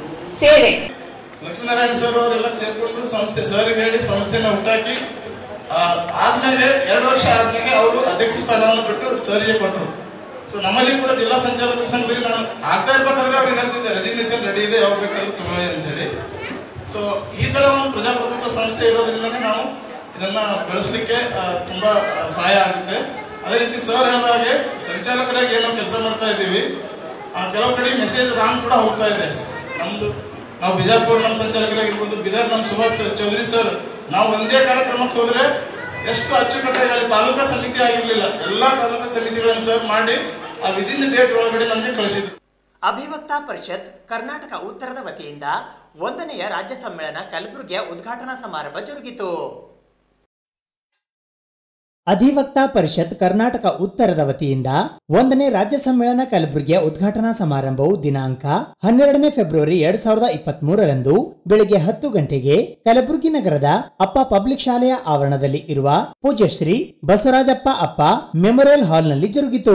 ಸೇವೆ ಲಕ್ಷ್ಮೀನಾರಾಯಣ ಸರ್ ಅವರೆಲ್ಲ ಸೇರ್ಕೊಂಡು ಸಂಸ್ಥೆ ಸರ್ ಹೇಳಿ ಸಂಸ್ಥೆನ ಹುಟ್ಟಾಕಿ ಆ, ಆದ್ಮೇಲೆ ಎರಡು ವರ್ಷ ಆದ್ಮೇಲೆ ಅವರು ಅಧ್ಯಕ್ಷ ಸ್ಥಾನವನ್ನು ಬಿಟ್ಟು ಸರ್ಗೆ ಕೊಟ್ಟರು ಸೊ ನಮ್ಮಲ್ಲಿ ಕೂಡ ಜಿಲ್ಲಾ ಸಂಚಾಲಕ ಸಂಘದಲ್ಲಿ ನಾನು ಆಗ್ತಾ ಇರ್ಬೇಕಾದ್ರೆ ಅವ್ರು ಹೇಳ್ತಿದ್ದೆ ರೆಸಿಗ್ನೇಷನ್ ರೆಡಿ ಇದೆ ಯಾವಾಗ ಬೇಕಾದ್ರೂ ತಗೊಳ್ಳಿ ಅಂತ ಹೇಳಿ ಸೊ ಈ ತರ ಒಂದು ಪ್ರಜಾಪ್ರಭುತ್ವ ಸಂಸ್ಥೆ ಇರೋದ್ರಿಂದನೇ ನಾವು ಇದನ್ನ ಬೆಳೆಸಲಿಕ್ಕೆ ಆ, ತುಂಬಾ ಆ, ಸಹಾಯ ಆಗುತ್ತೆ ಅದೇ ರೀತಿ ಸರ್ ಹೇಳಿದಾಗೆ ಸಂಚಾಲಕರಾಗಿ ಏನೋ ಕೆಲಸ ಮಾಡ್ತಾ ಇದ್ದೀವಿ ಆ, ಕೆಲವು ಕಡೆ ಮೆಸೇಜ್ ರಾಂಗ್ ಕೂಡ ಹೋಗ್ತಾ ಇದೆ ನಮ್ದು ನಾವು ಬಿಜಾಪುರ ನಮ್ಮ ಸಂಚಾಲಕರಾಗಿರ್ಬೋದು ಬಿದರ್ ನಮ್ಮ ಸುಭಾಷ್ ಚೌಧರಿ ಸರ್ ನಾವು ಒಂದೇ ಕಾರ್ಯಕ್ರಮಕ್ಕೆ ಹೋದ್ರೆ ಎಷ್ಟು ಅಚ್ಚುಕಟ್ಟಾಗಿ ಅಲ್ಲಿ ತಾಲೂಕಾ ಸಮಿತಿ ಆಗಿರ್ಲಿಲ್ಲ ಎಲ್ಲಾ ತಾಲೂಕಾ ಸಮಿತಿಗಳನ್ನು ಸರ್ ಮಾಡಿ ಆ ವಿದಿನ್ ಡೇಟ್ ಒಳಗಡೆ ನಮಗೆ ಕಳಿಸಿದ್ರು ಅಭಿವಕ್ತಾ ಪರಿಷತ್ ಕರ್ನಾಟಕ ಉತ್ತರದ ವತಿಯಿಂದ ಒಂದನೆಯ ರಾಜ್ಯ ಸಮ್ಮೇಳನ ಕಲಬುರಗಿಯ ಉದ್ಘಾಟನಾ ಸಮಾರಂಭ ಜರುಗಿತು ಅಧಿವಕ್ತಾ ಪರಿಷತ್ ಕರ್ನಾಟಕ ಉತ್ತರದ ವತಿಯಿಂದ ಒಂದನೇ ರಾಜ್ಯ ಸಮ್ಮೇಳನ ಕಲಬುರಗಿಯ ಉದ್ಘಾಟನಾ ಸಮಾರಂಭವು ದಿನಾಂಕ ಹನ್ನೆರಡನೇ ಫೆಬ್ರವರಿ ಎರಡ್ ಸಾವಿರದ ಇಪ್ಪತ್ತ್ ಮೂರರಂದು ಬೆಳಿಗ್ಗೆ ಹತ್ತು ಗಂಟೆಗೆ ಕಲಬುರಗಿ ನಗರದ ಅಪ್ಪ ಪಬ್ಲಿಕ್ ಶಾಲೆಯ ಆವರಣದಲ್ಲಿ ಇರುವ ಪೂಜ್ಯಶ್ರೀ ಬಸವರಾಜಪ್ಪ ಅಪ್ಪ ಮೆಮೊರಿಯಲ್ ಹಾಲ್ನಲ್ಲಿ ಜರುಗಿತು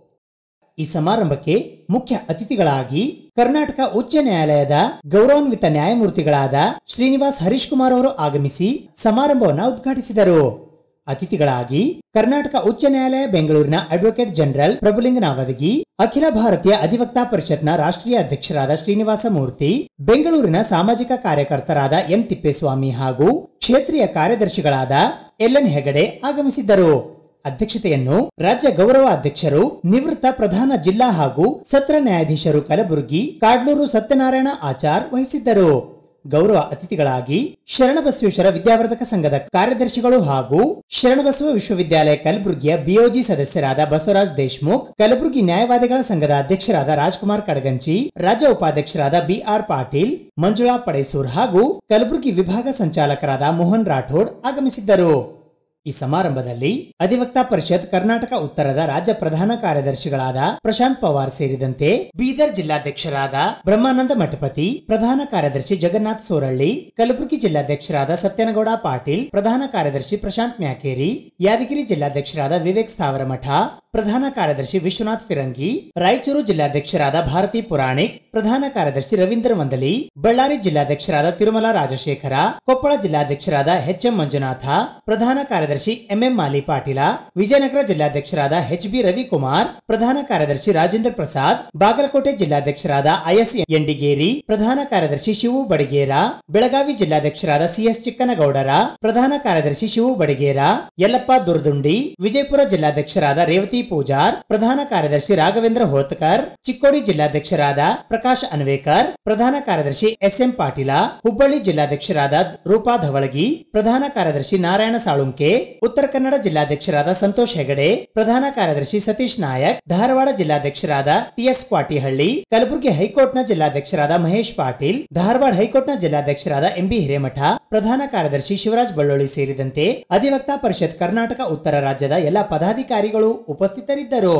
ಈ ಸಮಾರಂಭಕ್ಕೆ ಮುಖ್ಯ ಅತಿಥಿಗಳಾಗಿ ಕರ್ನಾಟಕ ಉಚ್ಚ ನ್ಯಾಯಾಲಯದ ಗೌರವಾನ್ವಿತ ನ್ಯಾಯಮೂರ್ತಿಗಳಾದ ಶ್ರೀನಿವಾಸ್ ಹರೀಶ್ ಕುಮಾರ್ ಅವರು ಆಗಮಿಸಿ ಸಮಾರಂಭವನ್ನು ಉದ್ಘಾಟಿಸಿದರು ಅತಿಥಿಗಳಾಗಿ ಕರ್ನಾಟಕ ಉಚ್ಚ ನ್ಯಾಯಾಲಯ ಬೆಂಗಳೂರಿನ ಅಡ್ವೊಕೇಟ್ ಜನರಲ್ ಪ್ರಭುಲಿಂಗ ನಾವದಗಿ ಅಖಿಲ ಭಾರತೀಯ ಅಧಿವಕ್ತಾ ಪರಿಷತ್ನ ರಾಷ್ಟ್ರೀಯ ಅಧ್ಯಕ್ಷರಾದ ಶ್ರೀನಿವಾಸ ಮೂರ್ತಿ ಬೆಂಗಳೂರಿನ ಸಾಮಾಜಿಕ ಕಾರ್ಯಕರ್ತರಾದ ಎನ್ ತಿಪ್ಪೇಸ್ವಾಮಿ ಹಾಗೂ ಕ್ಷೇತ್ರೀಯ ಕಾರ್ಯದರ್ಶಿಗಳಾದ ಎಲ್ಎನ್ ಹೆಗಡೆ ಆಗಮಿಸಿದ್ದರು ಅಧ್ಯಕ್ಷತೆಯನ್ನು ರಾಜ್ಯ ಗೌರವ ಅಧ್ಯಕ್ಷರು ನಿವೃತ್ತ ಪ್ರಧಾನ ಜಿಲ್ಲಾ ಹಾಗೂ ಸತ್ರ ನ್ಯಾಯಾಧೀಶರು ಕಲಬುರಗಿ ಕಾಡ್ಲೂರು ಸತ್ಯನಾರಾಯಣ ಆಚಾರ್ ವಹಿಸಿದ್ದರು ಗೌರವ ಅತಿಥಿಗಳಾಗಿ ಶರಣಬಸವೇಶ್ವರ ವಿದ್ಯಾವರ್ಧಕ ಸಂಘದ ಕಾರ್ಯದರ್ಶಿಗಳು ಹಾಗೂ ಶರಣಬಸವ ವಿಶ್ವವಿದ್ಯಾಲಯ ಕಲಬುರಗಿಯ ಬಿಒಜಿ ಸದಸ್ಯರಾದ ಬಸವರಾಜ್ ದೇಶ್ಮುಖ್ ಕಲಬುರಗಿ ನ್ಯಾಯವಾದಿಗಳ ಸಂಘದ ಅಧ್ಯಕ್ಷರಾದ ರಾಜ್ಕುಮಾರ್ ಕಡಗಂಚಿ ರಾಜ್ಯ ಉಪಾಧ್ಯಕ್ಷರಾದ ಬಿಆರ್ ಪಾಟೀಲ್ ಮಂಜುಳಾ ಪಡೇಸೂರ್ ಹಾಗೂ ಕಲಬುರಗಿ ವಿಭಾಗ ಸಂಚಾಲಕರಾದ ಮೋಹನ್ ರಾಠೋಡ್ ಆಗಮಿಸಿದ್ದರು ಈ ಸಮಾರಂಭದಲ್ಲಿ ಅಧಿವಕ್ತಾ ಪರಿಷತ್ ಕರ್ನಾಟಕ ಉತ್ತರದ ರಾಜ್ಯ ಪ್ರಧಾನ ಕಾರ್ಯದರ್ಶಿಗಳಾದ ಪ್ರಶಾಂತ್ ಪವಾರ್ ಸೇರಿದಂತೆ ಬೀದರ್ ಜಿಲ್ಲಾಧ್ಯಕ್ಷರಾದ ಬ್ರಹ್ಮಾನಂದ ಮಠಪತಿ ಪ್ರಧಾನ ಕಾರ್ಯದರ್ಶಿ ಜಗನ್ನಾಥ್ ಸೋರಳ್ಳಿ ಕಲಬುರಗಿ ಜಿಲ್ಲಾಧ್ಯಕ್ಷರಾದ ಸತ್ಯನಗೌಡ ಪಾಟೀಲ್ ಪ್ರಧಾನ ಕಾರ್ಯದರ್ಶಿ ಪ್ರಶಾಂತ್ ಮ್ಯಾಕೇರಿ ಯಾದಗಿರಿ ಜಿಲ್ಲಾಧ್ಯಕ್ಷರಾದ ವಿವೇಕ್ ಸ್ಥಾವರಮಠ ಪ್ರಧಾನ ಕಾರ್ಯದರ್ಶಿ ವಿಶ್ವನಾಥ್ ಫಿರಂಗಿ ರಾಯಚೂರು ಜಿಲ್ಲಾಧ್ಯಕ್ಷರಾದ ಭಾರತಿ ಪುರಾಣಿಕ್ ಪ್ರಧಾನ ಕಾರ್ಯದರ್ಶಿ ರವೀಂದ್ರ ವಂದಲಿ ಬಳ್ಳಾರಿ ಜಿಲ್ಲಾಧ್ಯಕ್ಷರಾದ ತಿರುಮಲ ರಾಜಶೇಖರ ಕೊಪ್ಪಳ ಜಿಲ್ಲಾಧ್ಯಕ್ಷರಾದ ಎಚ್ ಎಂ ಮಂಜುನಾಥ ಪ್ರಧಾನ ಕಾರ್ಯದರ್ಶಿ ಎಂಎಂ ಮಾಲಿ ಪಾಟೀಲ ವಿಜಯನಗರ ಜಿಲ್ಲಾಧ್ಯಕ್ಷರಾದ ಎಚ್ ಬಿ ರವಿಕುಮಾರ್ ಪ್ರಧಾನ ಕಾರ್ಯದರ್ಶಿ ರಾಜೇಂದ್ರ ಪ್ರಸಾದ್ ಬಾಗಲಕೋಟೆ ಜಿಲ್ಲಾಧ್ಯಕ್ಷರಾದ ಐಎಸ್ ಎಂಡಿಗೇರಿ ಪ್ರಧಾನ ಕಾರ್ಯದರ್ಶಿ ಶಿವು ಬಡಿಗೇರ ಬೆಳಗಾವಿ ಜಿಲ್ಲಾಧ್ಯಕ್ಷರಾದ ಸಿಎಸ್ ಚಿಕ್ಕನಗೌಡರ ಪ್ರಧಾನ ಕಾರ್ಯದರ್ಶಿ ಶಿವು ಬಡಿಗೇರ ಯಲ್ಲಪ್ಪ ದುರ್ದುಂಡಿ ವಿಜಯಪುರ ಜಿಲ್ಲಾಧ್ಯಕ್ಷರಾದ ರೇವತಿ ಪೂಜಾರ್ ಪ್ರಧಾನ ಕಾರ್ಯದರ್ಶಿ ರಾಘವೇಂದ್ರ ಹೋಳ್ತಕರ್ ಚಿಕ್ಕೋಡಿ ಜಿಲ್ಲಾಧ್ಯಕ್ಷರಾದ ಪ್ರಕಾಶ್ ಅನ್ವೇಕರ್ ಪ್ರಧಾನ ಕಾರ್ಯದರ್ಶಿ ಎಸ್ ಎಂ ಪಾಟೀಲ ಹುಬ್ಬಳ್ಳಿ ಜಿಲ್ಲಾಧ್ಯಕ್ಷರಾದ ರೂಪಾ ಧವಳಗಿ ಪ್ರಧಾನ ಕಾರ್ಯದರ್ಶಿ ನಾರಾಯಣ ಸಾಳುಂಕೆ ಉತ್ತರ ಕನ್ನಡ ಜಿಲ್ಲಾಧ್ಯಕ್ಷರಾದ ಸಂತೋಷ್ ಹೆಗಡೆ ಪ್ರಧಾನ ಕಾರ್ಯದರ್ಶಿ ಸತೀಶ್ ನಾಯಕ್ ಧಾರವಾಡ ಜಿಲ್ಲಾಧ್ಯಕ್ಷರಾದ ಟಿಎಸ್ ಕ್ವಾಟಿಹಳ್ಳಿ ಕಲಬುರಗಿ ಹೈಕೋರ್ಟ್ನ ಜಿಲ್ಲಾಧ್ಯಕ್ಷರಾದ ಮಹೇಶ್ ಪಾಟೀಲ್ ಧಾರವಾಡ ಹೈಕೋರ್ಟ್ನ ಜಿಲ್ಲಾಧ್ಯಕ್ಷರಾದ ಎಂಬಿ ಹಿರೇಮಠ ಪ್ರಧಾನ ಕಾರ್ಯದರ್ಶಿ ಶಿವರಾಜ್ ಬಳ್ಳೊಳ್ಳಿ ಸೇರಿದಂತೆ ಅಧಿವಕ್ತಾ ಪರಿಷತ್ ಕರ್ನಾಟಕ ಉತ್ತರ ರಾಜ್ಯದ ಎಲ್ಲ ಪದಾಧಿಕಾರಿಗಳು ಉಪಸ್ಥಿತರಿದ್ದರು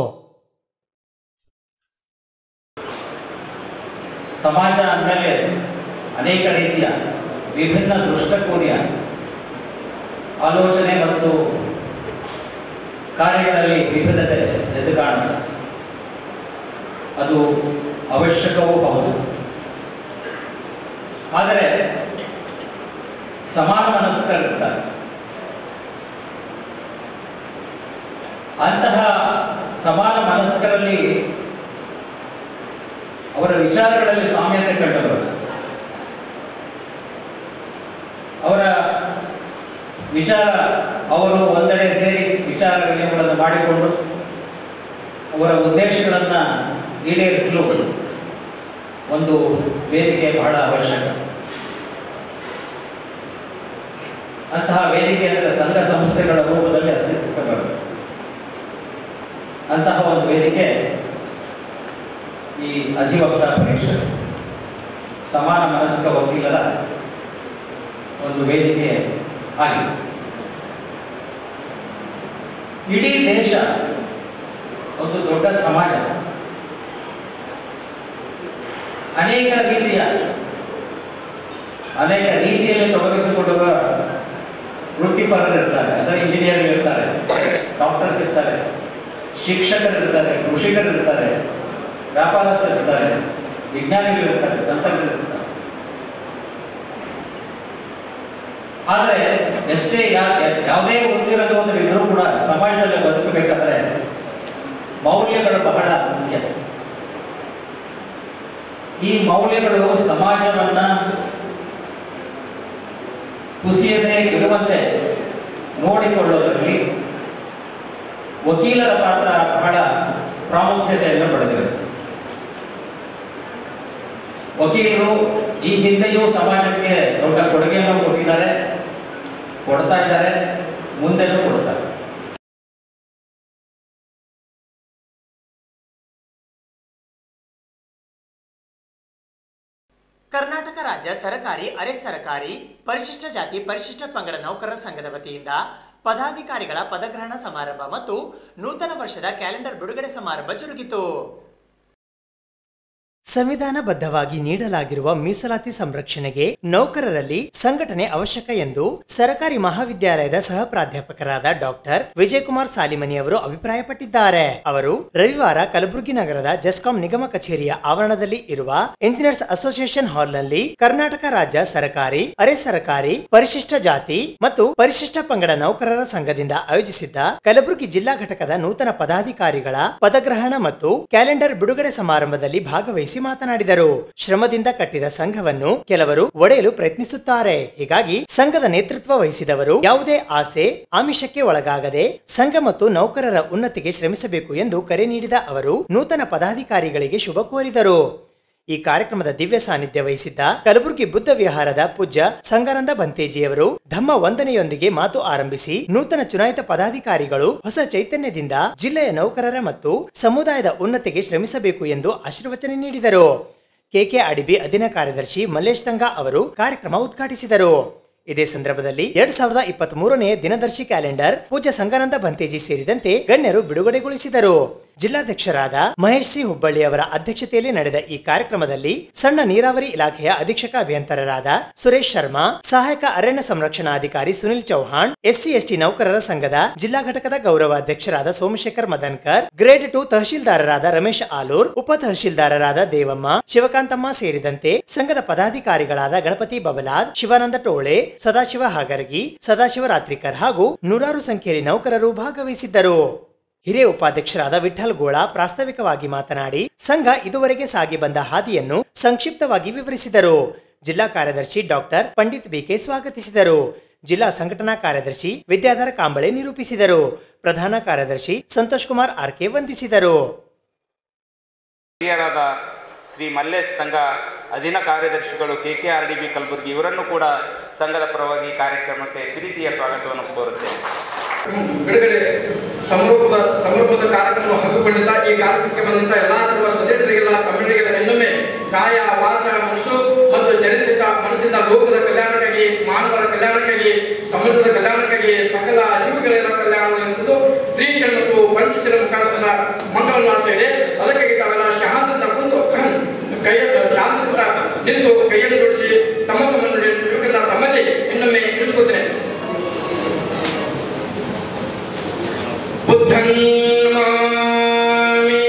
ಸಮಾಜ ಅಂದಮೇಲೆ ಅನೇಕ ರೀತಿಯ ವಿಭಿನ್ನ ದೃಷ್ಟಕೋನೀಯ ಆಲೋಚನೆ ಮತ್ತು ಕಾರ್ಯಗಳಲ್ಲಿ ವಿಭಿನ್ನತೆ ಎದ್ದು ಕಾಣುತ್ತೆ ಅದು ಅವಶ್ಯಕವೂ ಹೌದು ಆದರೆ ಸಮಾನ ಮನಸ್ಕರಿರ್ತಾರೆ ಅಂತಹ ಸಮಾನ ಮನಸ್ಕರಲ್ಲಿ ಅವರ ವಿಚಾರಗಳಲ್ಲಿ ಸಾಮ್ಯತೆ ಕಂಡುಬರುತ್ತೆ ಅವರ ವಿಚಾರ ಅವರು ಒಂದೆಡೆ ಸೇರಿ ವಿಚಾರ ವಿನಿಮಯಗಳನ್ನು ಮಾಡಿಕೊಂಡು ಅವರ ಉದ್ದೇಶಗಳನ್ನು ಈಡೇರಿಸಲು ಒಂದು ವೇದಿಕೆ ಬಹಳ ಅವಶ್ಯಕ ಅಂತಹ ವೇದಿಕೆ ಅಂದರೆ ಸಂಘ ಸಂಸ್ಥೆಗಳ ರೂಪದಲ್ಲಿ ಅಸ್ತಿತ್ವಕ್ಕೆ ಬರುತ್ತೆ ಅಂತಹ ಒಂದು ವೇದಿಕೆ ಈ ಅಧಿವಕ್ತಾ ಪರಿಷತ್ ಸಮಾನ ಮನಸ್ಕ ವಕೀಲರ ಒಂದು ವೇದಿಕೆ ಆಗಿದೆ ಇಡೀ ದೇಶ ಒಂದು ದೊಡ್ಡ ಸಮಾಜ ಅನೇಕ ರೀತಿಯ ಅನೇಕ ರೀತಿಯಲ್ಲಿ ತೊಡಗಿಸಿಕೊಂಡಿರುವ ವೃತ್ತಿಪರರು ಇರ್ತಾರೆ ಅಂದರೆ ಇಂಜಿನಿಯರ್ ಇರ್ತಾರೆ ಡಾಕ್ಟರ್ಸ್ ಇರ್ತಾರೆ ಶಿಕ್ಷಕರು ಇರ್ತಾರೆ ಕೃಷಿಕರು ಇರ್ತಾರೆ ವ್ಯಾಪಾರಸ್ಥರು ಇರ್ತಾರೆ ವಿಜ್ಞಾನಿಗಳು ಇರ್ತಾರೆ ದಂತಗಳು ಇರ್ತಾರೆ ಆದರೆ ಎಷ್ಟೇ ಯಾ- ಯಾವುದೇ ವೃತ್ತಿ ರಂಗದಲ್ಲಿದ್ದರೂ ಕೂಡ ಸಮಾಜದಲ್ಲಿ ಬದುಕಬೇಕಾದ್ರೆ ಮೌಲ್ಯಗಳು ಬಹಳ ಮುಖ್ಯ ಈ ಮೌಲ್ಯಗಳು ಸಮಾಜವನ್ನ ಕುಸಿಯದೆ ಇರುವಂತೆ ನೋಡಿಕೊಳ್ಳುವುದರಲ್ಲಿ ವಕೀಲರ ಪಾತ್ರ ಬಹಳ ಪ್ರಾಮುಖ್ಯತೆಯನ್ನು ಪಡೆದಿದೆ ವಕೀಲರು ಈ ಹಿಂದೆಯೂ ಸಮಾಜಕ್ಕೆ ದೊಡ್ಡ ಕೊಡುಗೆಯನ್ನು ಕೊಟ್ಟಿದ್ದಾರೆ ಕೊಡ್ತಾ ಇದ್ದಾರೆ ಮುಂದೆನೂ ಕೊಡ್ತಾರೆ ಕರ್ನಾಟಕ ರಾಜ್ಯ ಸರಕಾರಿ ಅರೆ ಸರಕಾರಿ ಪರಿಶಿಷ್ಟ ಜಾತಿ ಪರಿಶಿಷ್ಟ ಪಂಗಡ ನೌಕರರ ಸಂಘದ ವತಿಯಿಂದ ಪದಾಧಿಕಾರಿಗಳ ಪದಗ್ರಹಣ ಸಮಾರಂಭ ಮತ್ತು ನೂತನ ವರ್ಷದ ಕ್ಯಾಲೆಂಡರ್ ಬಿಡುಗಡೆ ಸಮಾರಂಭ ಜರುಗಿತು ಸಂವಿಧಾನಬದ್ಧವಾಗಿ ನೀಡಲಾಗಿರುವ ಮೀಸಲಾತಿ ಸಂರಕ್ಷಣೆಗೆ ನೌಕರರಲ್ಲಿ ಸಂಘಟನೆ ಅವಶ್ಯಕ ಎಂದು ಸರಕಾರಿ ಮಹಾವಿದ್ಯಾಲಯದ ಸಹ ಪ್ರಾಧ್ಯಾಪಕರಾದ ಡಾಕ್ಟರ್ ವಿಜಯಕುಮಾರ್ ಸಾಲಿಮನಿ ಅವರು ಅಭಿಪ್ರಾಯಪಟ್ಟಿದ್ದಾರೆ ಅವರು ರವಿವಾರ ಕಲಬುರಗಿ ನಗರದ ಜೆಸ್ಕಾಂ ನಿಗಮ ಕಚೇರಿಯ ಆವರಣದಲ್ಲಿ ಇರುವ ಇಂಜಿನಿಯರ್ಸ್ ಅಸೋಸಿಯೇಷನ್ ಹಾಲ್ನಲ್ಲಿ ಕರ್ನಾಟಕ ರಾಜ್ಯ ಸರಕಾರಿ ಅರೆ ಸರಕಾರಿ ಪರಿಶಿಷ್ಟ ಜಾತಿ ಮತ್ತು ಪರಿಶಿಷ್ಟ ಪಂಗಡ ನೌಕರರ ಸಂಘದಿಂದ ಆಯೋಜಿಸಿದ್ದ ಕಲಬುರಗಿ ಜಿಲ್ಲಾ ಘಟಕದ ನೂತನ ಪದಾಧಿಕಾರಿಗಳ ಪದಗ್ರಹಣ ಮತ್ತು ಕ್ಯಾಲೆಂಡರ್ ಬಿಡುಗಡೆ ಸಮಾರಂಭದಲ್ಲಿ ಭಾಗವಹಿಸಿ ಮಾತನಾಡಿದರು ಶ್ರಮದಿಂದ ಕಟ್ಟಿದ ಸಂಘವನ್ನು ಕೆಲವರು ಒಡೆಯಲು ಪ್ರಯತ್ನಿಸುತ್ತಾರೆ ಹೀಗಾಗಿ ಸಂಘದ ನೇತೃತ್ವ ವಹಿಸಿದವರು ಯಾವುದೇ ಆಸೆ ಆಮಿಷಕ್ಕೆ ಒಳಗಾಗದೆ ಸಂಘ ಮತ್ತು ನೌಕರರ ಉನ್ನತಿಗೆ ಶ್ರಮಿಸಬೇಕು ಎಂದು ಕರೆ ನೀಡಿದ ಅವರು ನೂತನ ಪದಾಧಿಕಾರಿಗಳಿಗೆ ಶುಭ ಕೋರಿದರು ಈ ಕಾರ್ಯಕ್ರಮದ ದಿವ್ಯ ಸಾನ್ನಿಧ್ಯ ವಹಿಸಿದ್ದ ಕಲಬುರಗಿ ಬುದ್ಧ ವಿಹಾರದ ಪೂಜ್ಯ ಸಂಗಾನಂದ ಬಂತೇಜಿಯವರು ಧಮ್ಮ ವಂದನೆಯೊಂದಿಗೆ ಮಾತು ಆರಂಭಿಸಿ ನೂತನ ಚುನಾಯಿತ ಪದಾಧಿಕಾರಿಗಳು ಹೊಸ ಚೈತನ್ಯದಿಂದ ಜಿಲ್ಲೆಯ ನೌಕರರ ಮತ್ತು ಸಮುದಾಯದ ಉನ್ನತಿಗೆ ಶ್ರಮಿಸಬೇಕು ಎಂದು ಆಶೀರ್ವಚನೆ ನೀಡಿದರು ಕೆಕೆ ಅಡಿಬಿ ಅಧೀನ ಕಾರ್ಯದರ್ಶಿ ಮಲ್ಲೇಶ್ ತಂಗಾ ಅವರು ಕಾರ್ಯಕ್ರಮ ಉದ್ಘಾಟಿಸಿದರು ಇದೇ ಸಂದರ್ಭದಲ್ಲಿ ಎರಡ್ ಸಾವಿರದ ಇಪ್ಪತ್ತ್ ಮೂರನೇ ದಿನದರ್ಶಿ ಕ್ಯಾಲೆಂಡರ್ ಪೂಜ್ಯ ಸಂಗಾನಂದ ಬಂತೇಜಿ ಸೇರಿದಂತೆ ಗಣ್ಯರು ಬಿಡುಗಡೆಗೊಳಿಸಿದರು ಜಿಲ್ಲಾಧ್ಯಕ್ಷರಾದ ಮಹೇಶ್ ಸಿ ಹುಬ್ಬಳ್ಳಿ ಅವರ ಅಧ್ಯಕ್ಷತೆಯಲ್ಲಿ ನಡೆದ ಈ ಕಾರ್ಯಕ್ರಮದಲ್ಲಿ ಸಣ್ಣ ನೀರಾವರಿ ಇಲಾಖೆಯ ಅಧೀಕ್ಷಕ ಅಭಿಯಂತರರಾದ ಸುರೇಶ್ ಶರ್ಮಾ ಸಹಾಯಕ ಅರಣ್ಯ ಸಂರಕ್ಷಣಾಧಿಕಾರಿ ಸುನಿಲ್ ಚೌಹಾಣ್ ಎಸ್ಸಿ ಎಸ್ಟಿ ನೌಕರರ ಸಂಘದ ಜಿಲ್ಲಾ ಘಟಕದ ಗೌರವ ಅಧ್ಯಕ್ಷರಾದ ಸೋಮಶೇಖರ್ ಮದನ್ಕರ್ ಗ್ರೇಡ್ ಟು ತಹಶೀಲ್ದಾರರಾದ ರಮೇಶ್ ಆಲೂರ್ ಉಪ ತಹಶೀಲ್ದಾರರಾದ ದೇವಮ್ಮ ಶಿವಕಾಂತಮ್ಮ ಸೇರಿದಂತೆ ಸಂಘದ ಪದಾಧಿಕಾರಿಗಳಾದ ಗಣಪತಿ ಬಬಲಾದ್ ಶಿವಾನಂದ ಟೋಳೆ ಸದಾಶಿವ ಹಾಗರ್ಗಿ ಸದಾಶಿವ ರಾತ್ರಿಕರ್ ಹಾಗೂ ನೂರಾರು ಸಂಖ್ಯೆಯಲ್ಲಿ ನೌಕರರು ಭಾಗವಹಿಸಿದ್ದರು ಹಿರಿಯ ಉಪಾಧ್ಯಕ್ಷರಾದ ವಿಠಲ್ ಗೋಳ ಪ್ರಾಸ್ತಾವಿಕವಾಗಿ ಮಾತನಾಡಿ ಸಂಘ ಇದುವರೆಗೆ ಸಾಗಿ ಬಂದ ಹಾದಿಯನ್ನು ಸಂಕ್ಷಿಪ್ತವಾಗಿ ವಿವರಿಸಿದರು ಜಿಲ್ಲಾ ಕಾರ್ಯದರ್ಶಿ ಡಾಕ್ಟರ್ ಪಂಡಿತ್ ಬಿಕೆ ಸ್ವಾಗತಿಸಿದರು ಜಿಲ್ಲಾ ಸಂಘಟನಾ ಕಾರ್ಯದರ್ಶಿ ವಿದ್ಯಾಧರ ಕಾಂಬಳೆ ನಿರೂಪಿಸಿದರು ಪ್ರಧಾನ ಕಾರ್ಯದರ್ಶಿ ಸಂತೋಷ್ ಕುಮಾರ್ ಆರ್ಕೆ ವಂದಿಸಿದರು ಹಿರಿಯರಾದ ಶ್ರೀ ಮಲ್ಲೇಶ್ ತಂಗ ಅಧೀನ ಕಾರ್ಯದರ್ಶಿಗಳು K K R D B Kalaburagi ಇವರನ್ನು ಕೂಡ ಸಂಘದ ಪರವಾಗಿ ಕಾರ್ಯಕ್ರಮಕ್ಕೆ ಪ್ರೀತಿಯ ಸ್ವಾಗತವನ್ನು ಕೋರುತ್ತೇನೆ ಬಿಡುಗಡೆ ಸಂಭ್ರಮದ ಸಂಭ್ರಮದ ಕಾರ್ಯಕ್ರಮ ಹಮ್ಮಿಕೊಂಡಿದ್ದ ಈ ಕಾರ್ಯಕ್ರಮಕ್ಕೆ ಬಂದಂತ ಎಲ್ಲಾ ಸರ್ವ ಸದಸ್ಯರಿಗೆಲ್ಲ ತಮಿಳಿಗೆಲ್ಲ ಇನ್ನೊಮ್ಮೆ ಕಾಯ ವಾಚ ಮನಸ್ಸು ಮತ್ತು ಶರೀರದಿಂದ ಮನಸ್ಸಿಂದ ಲೋಕದ ಕಲ್ಯಾಣಕ್ಕಾಗಿ ಮಾನವರ ಕಲ್ಯಾಣಕ್ಕಾಗಿ ಸಮಾಜದ ಕಲ್ಯಾಣಕ್ಕಾಗಿ ಸಕಲ ಜೀವಿಗಳೆಲ್ಲ ಕಲ್ಯಾಣವೆಂದು ತ್ರಿಶನ್ ಮತ್ತು ಪಂಚಶಿರ ಮುಖಾಂತರ ಮಂಗಳವಾಸ ಇದೆ ಅದಕ್ಕಾಗಿ ತಾವೆಲ್ಲ ಶಾಂತದಿಂದ ಕುಂತು ಕೈ ಶಾಂತದಿಂದ ನಿಂತು ಕೈಯನ್ನು ಜೋಡಿಸಿ ತಮ್ಮ ತಮ್ಮ ಯುವಕರನ್ನ ತಮ್ಮಲ್ಲಿ ಇನ್ನೊಮ್ಮೆ ಇಳಿಸ್ಕೊತೇನೆ ಬುದ್ಧಂ ನಮಾಮಿ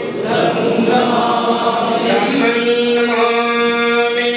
ಧಮ್ಮಂ ನಮಾಮಿ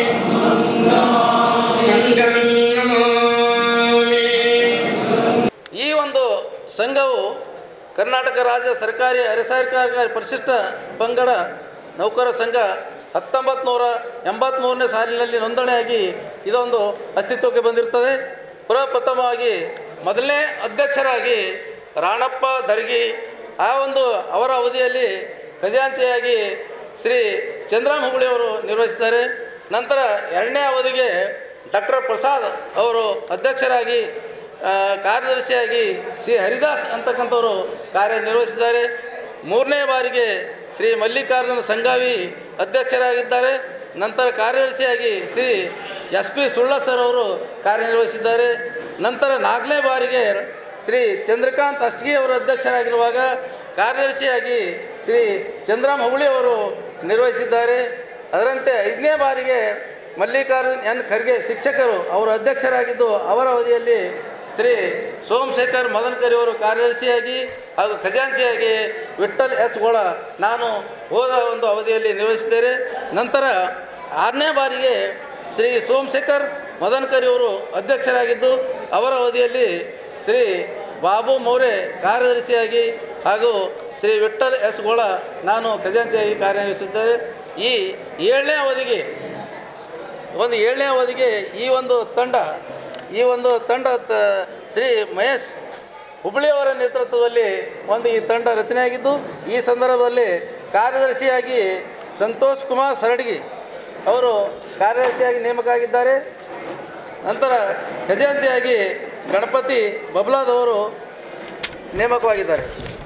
ಸಂಘಂ ನಮಾಮಿ ಈ ಒಂದು ಸಂಘವು ಕರ್ನಾಟಕ ರಾಜ್ಯ ಸರ್ಕಾರಿ ಅರೆ ಸರ್ಕಾರಿ ಪರಿಶಿಷ್ಟ ಪಂಗಡ ನೌಕರ ಸಂಘ ಹತ್ತೊಂಬತ್ತು ನೂರ ಎಂಬತ್ತ್ಮೂರನೇ ಸಾಲಿನಲ್ಲಿ ನೋಂದಣಿಯಾಗಿ ಇದೊಂದು ಅಸ್ತಿತ್ವಕ್ಕೆ ಬಂದಿರ್ತದೆ ಪ್ರಪ್ರಥಮವಾಗಿ ಮೊದಲನೇ ಅಧ್ಯಕ್ಷರಾಗಿ ರಾಣಪ್ಪ ದರ್ಗಿ ಆ ಒಂದು ಅವರ ಅವಧಿಯಲ್ಲಿ ಖಜಾಂಚಿಯಾಗಿ ಶ್ರೀ ಚಂದ್ರಾಮ್ ಹುಬ್ಬಳ್ಳಿಯವರು ನಿರ್ವಹಿಸಿದ್ದಾರೆ ನಂತರ ಎರಡನೇ ಅವಧಿಗೆ ಡಾಕ್ಟರ್ ಪ್ರಸಾದ್ ಅವರು ಅಧ್ಯಕ್ಷರಾಗಿ ಆ, ಕಾರ್ಯದರ್ಶಿಯಾಗಿ ಶ್ರೀ ಹರಿದಾಸ್ ಅಂತಕ್ಕಂಥವರು ಕಾರ್ಯನಿರ್ವಹಿಸಿದ್ದಾರೆ ಮೂರನೇ ಬಾರಿಗೆ ಶ್ರೀ ಮಲ್ಲಿಕಾರ್ಜುನ ಸಂಗಾವಿ ಅಧ್ಯಕ್ಷರಾಗಿದ್ದಾರೆ ನಂತರ ಕಾರ್ಯದರ್ಶಿಯಾಗಿ Shri S P Sulla sir ಅವರು ಕಾರ್ಯನಿರ್ವಹಿಸಿದ್ದಾರೆ ನಂತರ ನಾಲ್ಕನೇ ಬಾರಿಗೆ ಶ್ರೀ ಚಂದ್ರಕಾಂತ್ ಅಷ್ಟಗಿ ಅವರು ಅಧ್ಯಕ್ಷರಾಗಿರುವಾಗ ಕಾರ್ಯದರ್ಶಿಯಾಗಿ ಶ್ರೀ ಚಂದ್ರಾಮ್ ಹುಬ್ಳಿ ಅವರು ನಿರ್ವಹಿಸಿದ್ದಾರೆ ಅದರಂತೆ ಐದನೇ ಬಾರಿಗೆ ಮಲ್ಲಿಕಾರ್ಜುನ್ ಎನ್ ಖರ್ಗೆ ಶಿಕ್ಷಕರು ಅವರು ಅಧ್ಯಕ್ಷರಾಗಿದ್ದು ಅವರ ಅವಧಿಯಲ್ಲಿ ಶ್ರೀ ಸೋಮಶೇಖರ್ ಮದನ್ಕರಿ ಅವರು ಕಾರ್ಯದರ್ಶಿಯಾಗಿ ಹಾಗೂ ಖಜಾಂಚಿಯಾಗಿ ವಿಠಲ್ ಎಸ್ ಗೋಳ ನಾನು ಹೋದ ಒಂದು ಅವಧಿಯಲ್ಲಿ ನಿರ್ವಹಿಸಿದ್ದೇನೆ ನಂತರ ಆರನೇ ಬಾರಿಗೆ ಶ್ರೀ ಸೋಮಶೇಖರ್ ಮದನ್ ಕರಿ ಅವರು ಅಧ್ಯಕ್ಷರಾಗಿದ್ದು ಅವರ ಅವಧಿಯಲ್ಲಿ ಶ್ರೀ ಬಾಬು ಮೌರ್ಯ ಕಾರ್ಯದರ್ಶಿಯಾಗಿ ಹಾಗೂ ಶ್ರೀ ವಿಠಲ್ ಎಸ್ ಗೋಳ ನಾನು ಖಜಾಂಚಿಯಾಗಿ ಕಾರ್ಯನಿರ್ವಹಿಸಿದ್ದೇನೆ ಈ ಏಳನೇ ಅವಧಿಗೆ ಒಂದು ಏಳನೇ ಅವಧಿಗೆ ಈ ಒಂದು ತಂಡ ಈ ಒಂದು ತಂಡ ತ- ಶ್ರೀ ಮಹೇಶ್ ಹುಬ್ಬಳ್ಳಿಯವರ ನೇತೃತ್ವದಲ್ಲಿ ಒಂದು ಈ ತಂಡ ರಚನೆಯಾಗಿದ್ದು ಈ ಸಂದರ್ಭದಲ್ಲಿ ಕಾರ್ಯದರ್ಶಿಯಾಗಿ ಸಂತೋಷ್ ಕುಮಾರ್ ಸರಡ್ಗಿ ಅವರು ಕಾರ್ಯದರ್ಶಿಯಾಗಿ ನೇಮಕ ಆಗಿದ್ದಾರೆ ನಂತರ ಖಜಾಂಚಿಯಾಗಿ ಗಣಪತಿ ಬಬ್ಲಾದವರು ನೇಮಕವಾಗಿದ್ದಾರೆ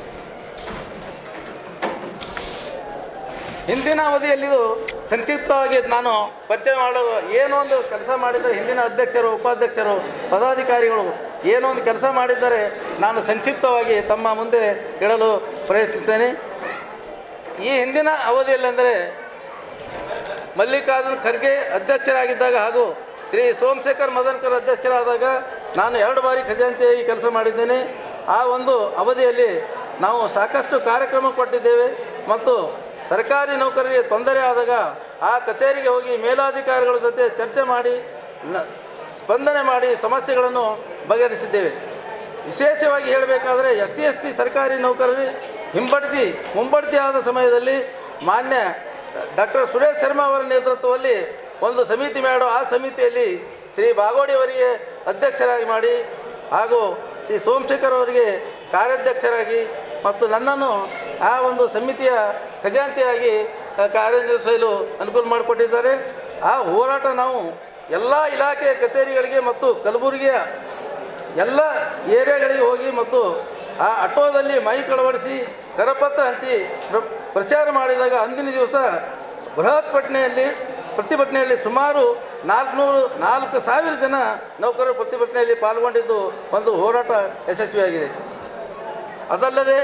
ಹಿಂದಿನ ಅವಧಿಯಲ್ಲಿದು ಸಂಕ್ಷಿಪ್ತವಾಗಿ ನಾನು ಪರಿಚಯ ಮಾಡಲು ಏನೋ ಒಂದು ಕೆಲಸ ಮಾಡಿದರೆ ಹಿಂದಿನ ಅಧ್ಯಕ್ಷರು ಉಪಾಧ್ಯಕ್ಷರು ಪದಾಧಿಕಾರಿಗಳು ಏನೋ ಒಂದು ಕೆಲಸ ಮಾಡಿದ್ದರೆ ನಾನು ಸಂಕ್ಷಿಪ್ತವಾಗಿ ತಮ್ಮ ಮುಂದೆ ಹೇಳಲು ಪ್ರಯತ್ನಿಸ್ತೇನೆ ಈ ಹಿಂದಿನ ಅವಧಿಯಲ್ಲೆಂದರೆ ಮಲ್ಲಿಕಾರ್ಜುನ್ ಖರ್ಗೆ ಅಧ್ಯಕ್ಷರಾಗಿದ್ದಾಗ ಹಾಗೂ ಶ್ರೀ ಸೋಮಶೇಖರ್ ಮದನ್ಕರ್ ಅಧ್ಯಕ್ಷರಾದಾಗ ನಾನು ಎರಡು ಬಾರಿ ಖಜಾಂಚಿಯಾಗಿ ಕೆಲಸ ಮಾಡಿದ್ದೇನೆ ಆ ಒಂದು ಅವಧಿಯಲ್ಲಿ ನಾವು ಸಾಕಷ್ಟು ಕಾರ್ಯಕ್ರಮ ಕೊಟ್ಟಿದ್ದೇವೆ ಮತ್ತು ಸರ್ಕಾರಿ ನೌಕರರಿಗೆ ತೊಂದರೆ ಆದಾಗ ಆ ಕಚೇರಿಗೆ ಹೋಗಿ ಮೇಲಾಧಿಕಾರಿಗಳ ಜೊತೆ ಚರ್ಚೆ ಮಾಡಿ ನ- ಸ್ಪಂದನೆ ಮಾಡಿ ಸಮಸ್ಯೆಗಳನ್ನು ಬಗೆಹರಿಸಿದ್ದೇವೆ ವಿಶೇಷವಾಗಿ ಹೇಳಬೇಕಾದರೆ ಎಸ್ ಸಿ ಎಸ್ ಟಿ ಸರ್ಕಾರಿ ನೌಕರರಿಗೆ ಹಿಂಬಡ್ತಿ ಮುಂಬಡ್ತಿ ಆದ ಸಮಯದಲ್ಲಿ ಮಾನ್ಯ ಡಾಕ್ಟರ್ ಸುರೇಶ್ ಶರ್ಮಾ ಅವರ ನೇತೃತ್ವದಲ್ಲಿ ಒಂದು ಸಮಿತಿ ಮಾಡೋ ಆ ಸಮಿತಿಯಲ್ಲಿ ಶ್ರೀ ಬಾಗೋಡಿಯವರಿಗೆ ಅಧ್ಯಕ್ಷರಾಗಿ ಮಾಡಿ ಹಾಗೂ ಶ್ರೀ ಸೋಮಶೇಖರ್ ಅವರಿಗೆ ಕಾರ್ಯಾಧ್ಯಕ್ಷರಾಗಿ ಮತ್ತು ನನ್ನನ್ನು ಆ ಒಂದು ಸಮಿತಿಯ ಖಜಾಂಚಿಯಾಗಿ ಆ, ಕಾರ್ಯನಿರ್ವಹಿಸಲು ಅನುಕೂಲ ಮಾಡಿಕೊಟ್ಟಿದ್ದಾರೆ ಆ ಹೋರಾಟ ನಾವು ಎಲ್ಲ ಇಲಾಖೆ ಕಚೇರಿಗಳಿಗೆ ಮತ್ತು ಕಲಬುರಗಿಯ ಎಲ್ಲ ಏರಿಯಾಗಳಿಗೆ ಹೋಗಿ ಮತ್ತು ಆ ಆಟೋದಲ್ಲಿ ಮೈಕ್ ಅಳವಡಿಸಿ ಕರಪತ್ರ ಹಂಚಿ ಪ್ರ- ಪ್ರಚಾರ ಮಾಡಿದಾಗ ಅಂದಿನ ದಿವಸ ಬೃಹತ್ ಪಟ್ನೆಯಲ್ಲಿ ಪ್ರತಿಭಟನೆಯಲ್ಲಿ ಸುಮಾರು ನಾಲ್ಕುನೂರು ನಾಲ್ಕು ಸಾವಿರ ಜನ ನೌಕರರು ಪ್ರತಿಭಟನೆಯಲ್ಲಿ ಪಾಲ್ಗೊಂಡಿದ್ದು ಒಂದು ಹೋರಾಟ ಯಶಸ್ವಿಯಾಗಿದೆ ಅದಲ್ಲದೆ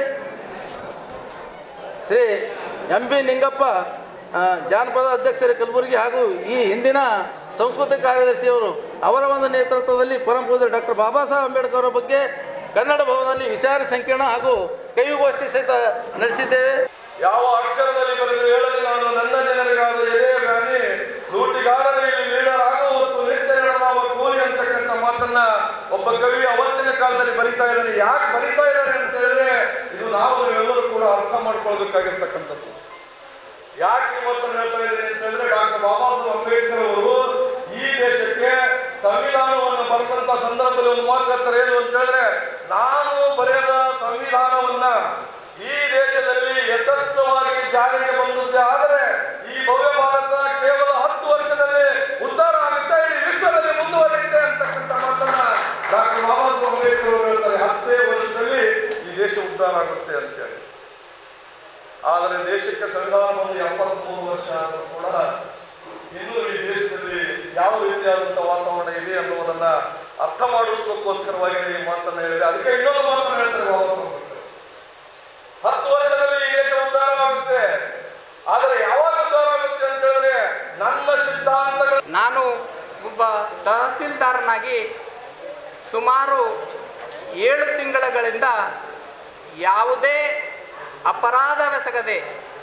ಶ್ರೀ ಎಂ ಬಿ ನಿಂಗಪ್ಪ ಆ, ಜಾನಪದ ಅಧ್ಯಕ್ಷರ ಕಲಬುರಗಿ ಹಾಗೂ ಈ ಹಿಂದಿನ ಸಂಸ್ಕೃತಿ ಕಾರ್ಯದರ್ಶಿಯವರು ಅವರ ಒಂದು ನೇತೃತ್ವದಲ್ಲಿ ಪರಮ ಪೂಜ್ಯ ಡಾಕ್ಟರ್ ಬಾಬಾ ಸಾಹೇಬ್ ಅಂಬೇಡ್ಕರ್ ಅವರ ಬಗ್ಗೆ ಕನ್ನಡ ಭವನದಲ್ಲಿ ವಿಚಾರ ಸಂಕಿರಣ ಹಾಗೂ ಕವಿಗೋಷ್ಠಿ ಸಹಿತ ನಡೆಸಿದ್ದೇವೆ ಯಾವ ಅಕ್ಷರದಲ್ಲಿ ಬರೆದು ಹೇಳಲಿ ನಾನು ನನ್ನ ಜನರಿಗಾದ ಎದೆಯ ಗಾನಿ ಲೂಟಿಗಾರರಲ್ಲಿ ಲೀಡರ್ ಆಗುವತ್ತು ನಿತ್ಯ ನಡೆದಾವ ಕೂಲಿ ಅಂತಕ್ಕಂಥ ಮಾತನ್ನ ಒಬ್ಬ ಕವಿ ಅವತ್ತಿನ ಕಾಲದಲ್ಲಿ ಬರಿತಾ ಇದ್ದಾನೆ ಯಾಕೆ ಬರಿತಾ ಇದ್ದಾನೆ ಅಂತ ಹೇಳಿದ್ರೆ ಇದು ನಾವು ಎಲ್ಲರೂ ಕೂಡ ಅರ್ಥ ಮಾಡ್ಕೊಳ್ಬೇಕಾಗಿರ್ತಕ್ಕಂಥದ್ದು ಯಾಕೆ ಈ ಮಾತನ್ನು ಹೇಳ್ತಾ ಇದ್ದೀನಿ ಅಂತ ಹೇಳಿದ್ರೆ ಡಾಕ್ಟರ್ ಬಾಬಾ ಸಾಹೇಬ್ ಅಂಬೇಡ್ಕರ್ ಅವರು ಈ ದೇಶಕ್ಕೆ ಸಂವಿಧಾನವನ್ನು ಬರೆದಂತ ಸಂದರ್ಭದಲ್ಲಿ ಒಂದು ಮಾತು ಹೇಳ್ತಾರೆ ಏನು ಅಂತ ಹೇಳಿದ್ರೆ ನಾನು ಬರೆಯದ ಸಂವಿಧಾನವನ್ನ ಈ ದೇಶದಲ್ಲಿ ಯಥಾರ್ಥವಾಗಿ ಜಾರಿಗೆ ಬಂದದ್ದೇ ಆದರೆ ಈ ಭವ್ಯ ಭಾರತ ಕೇವಲ ಹತ್ತು ವರ್ಷದಲ್ಲಿ ಉದ್ಧಾರ ಆಗುತ್ತೆ ಇಡೀ ವಿಶ್ವದಲ್ಲಿ ಮುಂದುವರಿಯುತ್ತೆ ಅಂತಕ್ಕಂಥ ಮಾತನ್ನ ಡಾಕ್ಟರ್ ಬಾಬಾ ಸಾಹೇಬ್ ಅಂಬೇಡ್ಕರ್ ಅವರು ಹೇಳ್ತಾರೆ ಹತ್ತೇ ವರ್ಷದಲ್ಲಿ ಈ ದೇಶ ಉದ್ಧಾರ ಆಗುತ್ತೆ ಅಂತೇಳಿ ಆದರೆ ದೇಶಕ್ಕೆ ಸಂವಿಧಾನ ಬಂದು ಎಪ್ಪತ್ಮೂರು ವರ್ಷ ಆದರೂ ಕೂಡ ಇನ್ನೂ ಈ ದೇಶದಲ್ಲಿ ಯಾವ ರೀತಿಯಾದಂತಹ ವಾತಾವರಣ ಇದೆ ಅನ್ನುವುದನ್ನ ಅರ್ಥ ಮಾಡಿಸೋಕ್ಕೋಸ್ಕರವಾಗಿ ಈ ಮಾತನ್ನ ಹೇಳಿದೆ ಅದಕ್ಕೆ ಇನ್ನೊಂದು ಮಾತನ್ನ ಹೇಳ್ತಾರೆ ಬಾಬಾ ಸಾಹೇಬ್ ಅಂಬೇಡ್ಕರ್. ಹತ್ತು ವರ್ಷದಲ್ಲಿ ಈ ದೇಶ ಉದ್ಧಾರ ಆಗುತ್ತೆ ಆದರೆ ಯಾವಾಗ ಉದ್ಧಾರ ಆಗುತ್ತೆ ಅಂತ ಹೇಳಿದ್ರೆ ನನ್ನ ಸಿದ್ಧಾಂತಗಳು ನಾನು ಒಬ್ಬ ತಹಸೀಲ್ದಾರನಾಗಿ ಸುಮಾರು ಏಳು ತಿಂಗಳುಗಳಿಂದ ಯಾವುದೇ ಅಪರಾಧವೆಸಗದೆ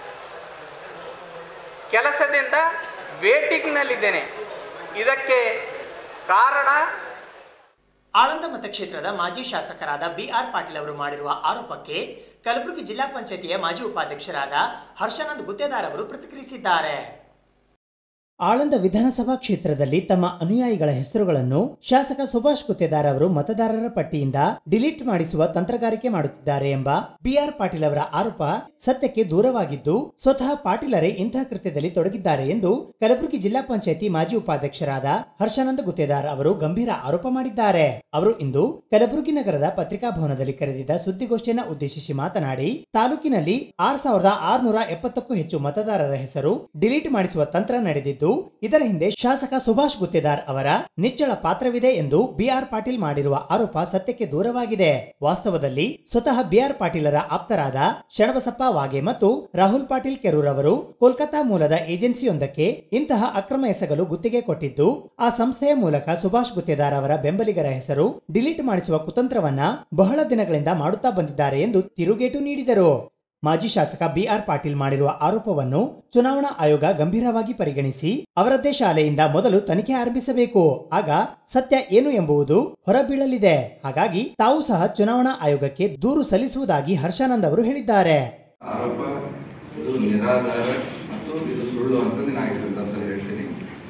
ಕೆಲಸದಿಂದ ವೇಟಿಂಗ್ನಲ್ಲಿದ್ದೇನೆ ಇದಕ್ಕೆ ಕಾರಣ ಆಳಂದ ಮತಕ್ಷೇತ್ರದ ಮಾಜಿ ಶಾಸಕರಾದ ಬಿಆರ್ ಪಾಟೀಲ್ ಅವರು ಮಾಡಿರುವ ಆರೋಪಕ್ಕೆ ಕಲಬುರಗಿ ಜಿಲ್ಲಾ ಪಂಚಾಯತಿಯ ಮಾಜಿ ಉಪಾಧ್ಯಕ್ಷರಾದ ಹರ್ಷಾನಂದ್ ಗುತ್ತೇದಾರ್ ಅವರು ಪ್ರತಿಕ್ರಿಯಿಸಿದ್ದಾರೆ ಆಳಂದ ವಿಧಾನಸಭಾ ಕ್ಷೇತ್ರದಲ್ಲಿ ತಮ್ಮ ಅನುಯಾಯಿಗಳ ಹೆಸರುಗಳನ್ನು ಶಾಸಕ ಸುಭಾಷ್ ಗುತ್ತೇದಾರ್ ಅವರು ಮತದಾರರ ಪಟ್ಟಿಯಿಂದ ಡಿಲೀಟ್ ಮಾಡಿಸುವ ತಂತ್ರಗಾರಿಕೆ ಮಾಡುತ್ತಿದ್ದಾರೆ ಎಂಬ ಬಿಆರ್ ಪಾಟೀಲ್ ಅವರ ಆರೋಪ ಸತ್ಯಕ್ಕೆ ದೂರವಾಗಿದ್ದು ಸ್ವತಃ ಪಾಟೀಲರೇ ಇಂತಹ ಕೃತ್ಯದಲ್ಲಿ ತೊಡಗಿದ್ದಾರೆ ಎಂದು ಕಲಬುರಗಿ ಜಿಲ್ಲಾ ಪಂಚಾಯತಿ ಮಾಜಿ ಉಪಾಧ್ಯಕ್ಷರಾದ ಹರ್ಷಾನಂದ ಗುತ್ತೇದಾರ್ ಅವರು ಗಂಭೀರ ಆರೋಪ ಮಾಡಿದ್ದಾರೆ ಅವರು ಇಂದು ಕಲಬುರಗಿ ನಗರದ ಪತ್ರಿಕಾ ಭವನದಲ್ಲಿ ಕರೆದಿದ್ದ ಸುದ್ದಿಗೋಷ್ಠಿಯನ್ನು ಉದ್ದೇಶಿಸಿ ಮಾತನಾಡಿ ತಾಲೂಕಿನಲ್ಲಿ ಆರ್ ಸಾವಿರದ ಆರುನೂರ ಎಪ್ಪತ್ತಕ್ಕೂ ಹೆಚ್ಚು ಮತದಾರರ ಹೆಸರು ಡಿಲೀಟ್ ಮಾಡಿಸುವ ತಂತ್ರ ನಡೆದಿದ್ದು ಇದರ ಹಿಂದೆ ಶಾಸಕ ಸುಭಾಷ್ ಗುತ್ತೇದಾರ್ ಅವರ ನಿಚ್ಚಳ ಪಾತ್ರವಿದೆ ಎಂದು ಬಿಆರ್ ಪಾಟೀಲ್ ಮಾಡಿರುವ ಆರೋಪ ಸತ್ಯಕ್ಕೆ ದೂರವಾಗಿದೆ ವಾಸ್ತವದಲ್ಲಿ ಸ್ವತಃ ಬಿಆರ್ ಪಾಟೀಲರ ಆಪ್ತರಾದ ಶಣಬಸಪ್ಪ ವಾಗೆ ಮತ್ತು ರಾಹುಲ್ ಪಾಟೀಲ್ ಕೆರೂರ್ ಅವರು ಕೋಲ್ಕತಾ ಮೂಲದ ಏಜೆನ್ಸಿಯೊಂದಕ್ಕೆ ಇಂತಹ ಅಕ್ರಮ ಎಸಗಲು ಗುತ್ತಿಗೆ ಕೊಟ್ಟಿದ್ದು ಆ ಸಂಸ್ಥೆಯ ಮೂಲಕ ಸುಭಾಷ್ ಗುತ್ತೇದಾರ್ ಅವರ ಬೆಂಬಲಿಗರ ಹೆಸರು ಡಿಲೀಟ್ ಮಾಡಿಸುವ ಕುತಂತ್ರವನ್ನ ಬಹಳ ದಿನಗಳಿಂದ ಮಾಡುತ್ತಾ ಬಂದಿದ್ದಾರೆ ಎಂದು ತಿರುಗೇಟು ನೀಡಿದರು ಮಾಜಿ ಶಾಸಕ ಬಿಆರ್ ಪಾಟೀಲ್ ಮಾಡಿರುವ ಆರೋಪವನ್ನು ಚುನಾವಣಾ ಆಯೋಗ ಗಂಭೀರವಾಗಿ ಪರಿಗಣಿಸಿ ಅವರದ್ದೇ ಶಾಲೆಯಿಂದ ಮೊದಲು ತನಿಖೆ ಆರಂಭಿಸಬೇಕು ಆಗ ಸತ್ಯ ಏನು ಎಂಬುದು ಹೊರಬೀಳಲಿದೆ ಹಾಗಾಗಿ ತಾವು ಸಹ ಚುನಾವಣಾ ಆಯೋಗಕ್ಕೆ ದೂರು ಸಲ್ಲಿಸುವುದಾಗಿ ಹರ್ಷಾನಂದ್ ಅವರು ಹೇಳಿದ್ದಾರೆ ಆರೋಪ ಇದು ನಿರಾಧಾರ ಮತ್ತು ಇದು ಸುಳ್ಳು ಅಂತಂದು ನಾನು ಈ ಸಂದರ್ಭದಲ್ಲಿ ಹೇಳ್ತೀನಿ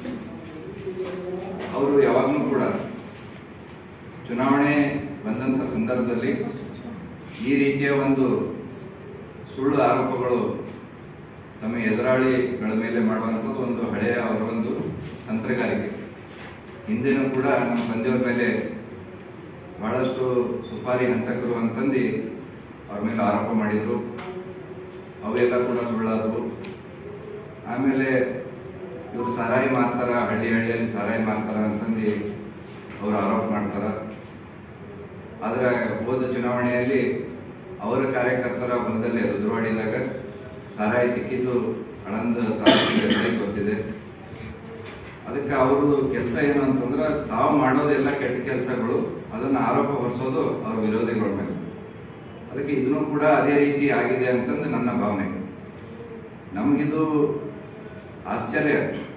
ಅವರು ಯಾವಾಗಲೂ ಕೂಡ ಚುನಾವಣೆ ಬಂದಂಥ ಸಂದರ್ಭದಲ್ಲಿ ಈ ರೀತಿಯ ಒಂದು ಸುಳ್ಳು ಆರೋಪಗಳು ತಮ್ಮ ಎದುರಾಳಿಗಳ ಮೇಲೆ ಮಾಡುವಂಥದ್ದು ಒಂದು ಹಳೆಯ ಅವರ ಒಂದು ತಂತ್ರಗಾರಿಕೆ ಹಿಂದೆನೂ ಕೂಡ ನಮ್ಮ ತಂದೆಯವ್ರ ಮೇಲೆ ಬಹಳಷ್ಟು ಸುಪಾರಿ ಹಂತಕರು ಅಂತಂದು ಅವ್ರ ಮೇಲೆ ಆರೋಪ ಮಾಡಿದರು ಅವೆಲ್ಲ ಕೂಡ ಸುಳ್ಳಾದವು ಆಮೇಲೆ ಇವರು ಸಾರಾಯಿ ಮಾರ್ತಾರ ಹಳ್ಳಿ ಹಳ್ಳಿಯಲ್ಲಿ ಸಾರಾಯಿ ಮಾರ್ತಾರ ಅಂತಂದು ಅವರು ಆರೋಪ ಮಾಡ್ತಾರ ಆದ್ರೆ ಹೋದ ಚುನಾವಣೆಯಲ್ಲಿ ಅವರ ಕಾರ್ಯಕರ್ತರ ಹೊಲದಲ್ಲಿ ರುದ್ರವಾಡಿದಾಗ ಸಾರಾಯಿ ಸಿಕ್ಕಿದ್ದು ಆಳಂದ ತಾಲೂಕಿಗೆ ಎಲ್ಲರಿಗೂ ಗೊತ್ತಿದೆ ಅದಕ್ಕೆ ಅವರು ಕೆಲಸ ಏನು ಅಂತಂದ್ರೆ ತಾವು ಮಾಡೋದೆಲ್ಲ ಕೆಟ್ಟ ಕೆಲಸಗಳು ಅದನ್ನ ಆರೋಪ ಹೊರಿಸೋದು ಅವ್ರ ವಿರೋಧಿಗಳ ಮೇಲೆ ಅದಕ್ಕೆ ಇದನ್ನು ಕೂಡ ಅದೇ ರೀತಿ ಆಗಿದೆ ಅಂತಂದು ನನ್ನ ಭಾವನೆ ನಮಗಿದು ಆಶ್ಚರ್ಯ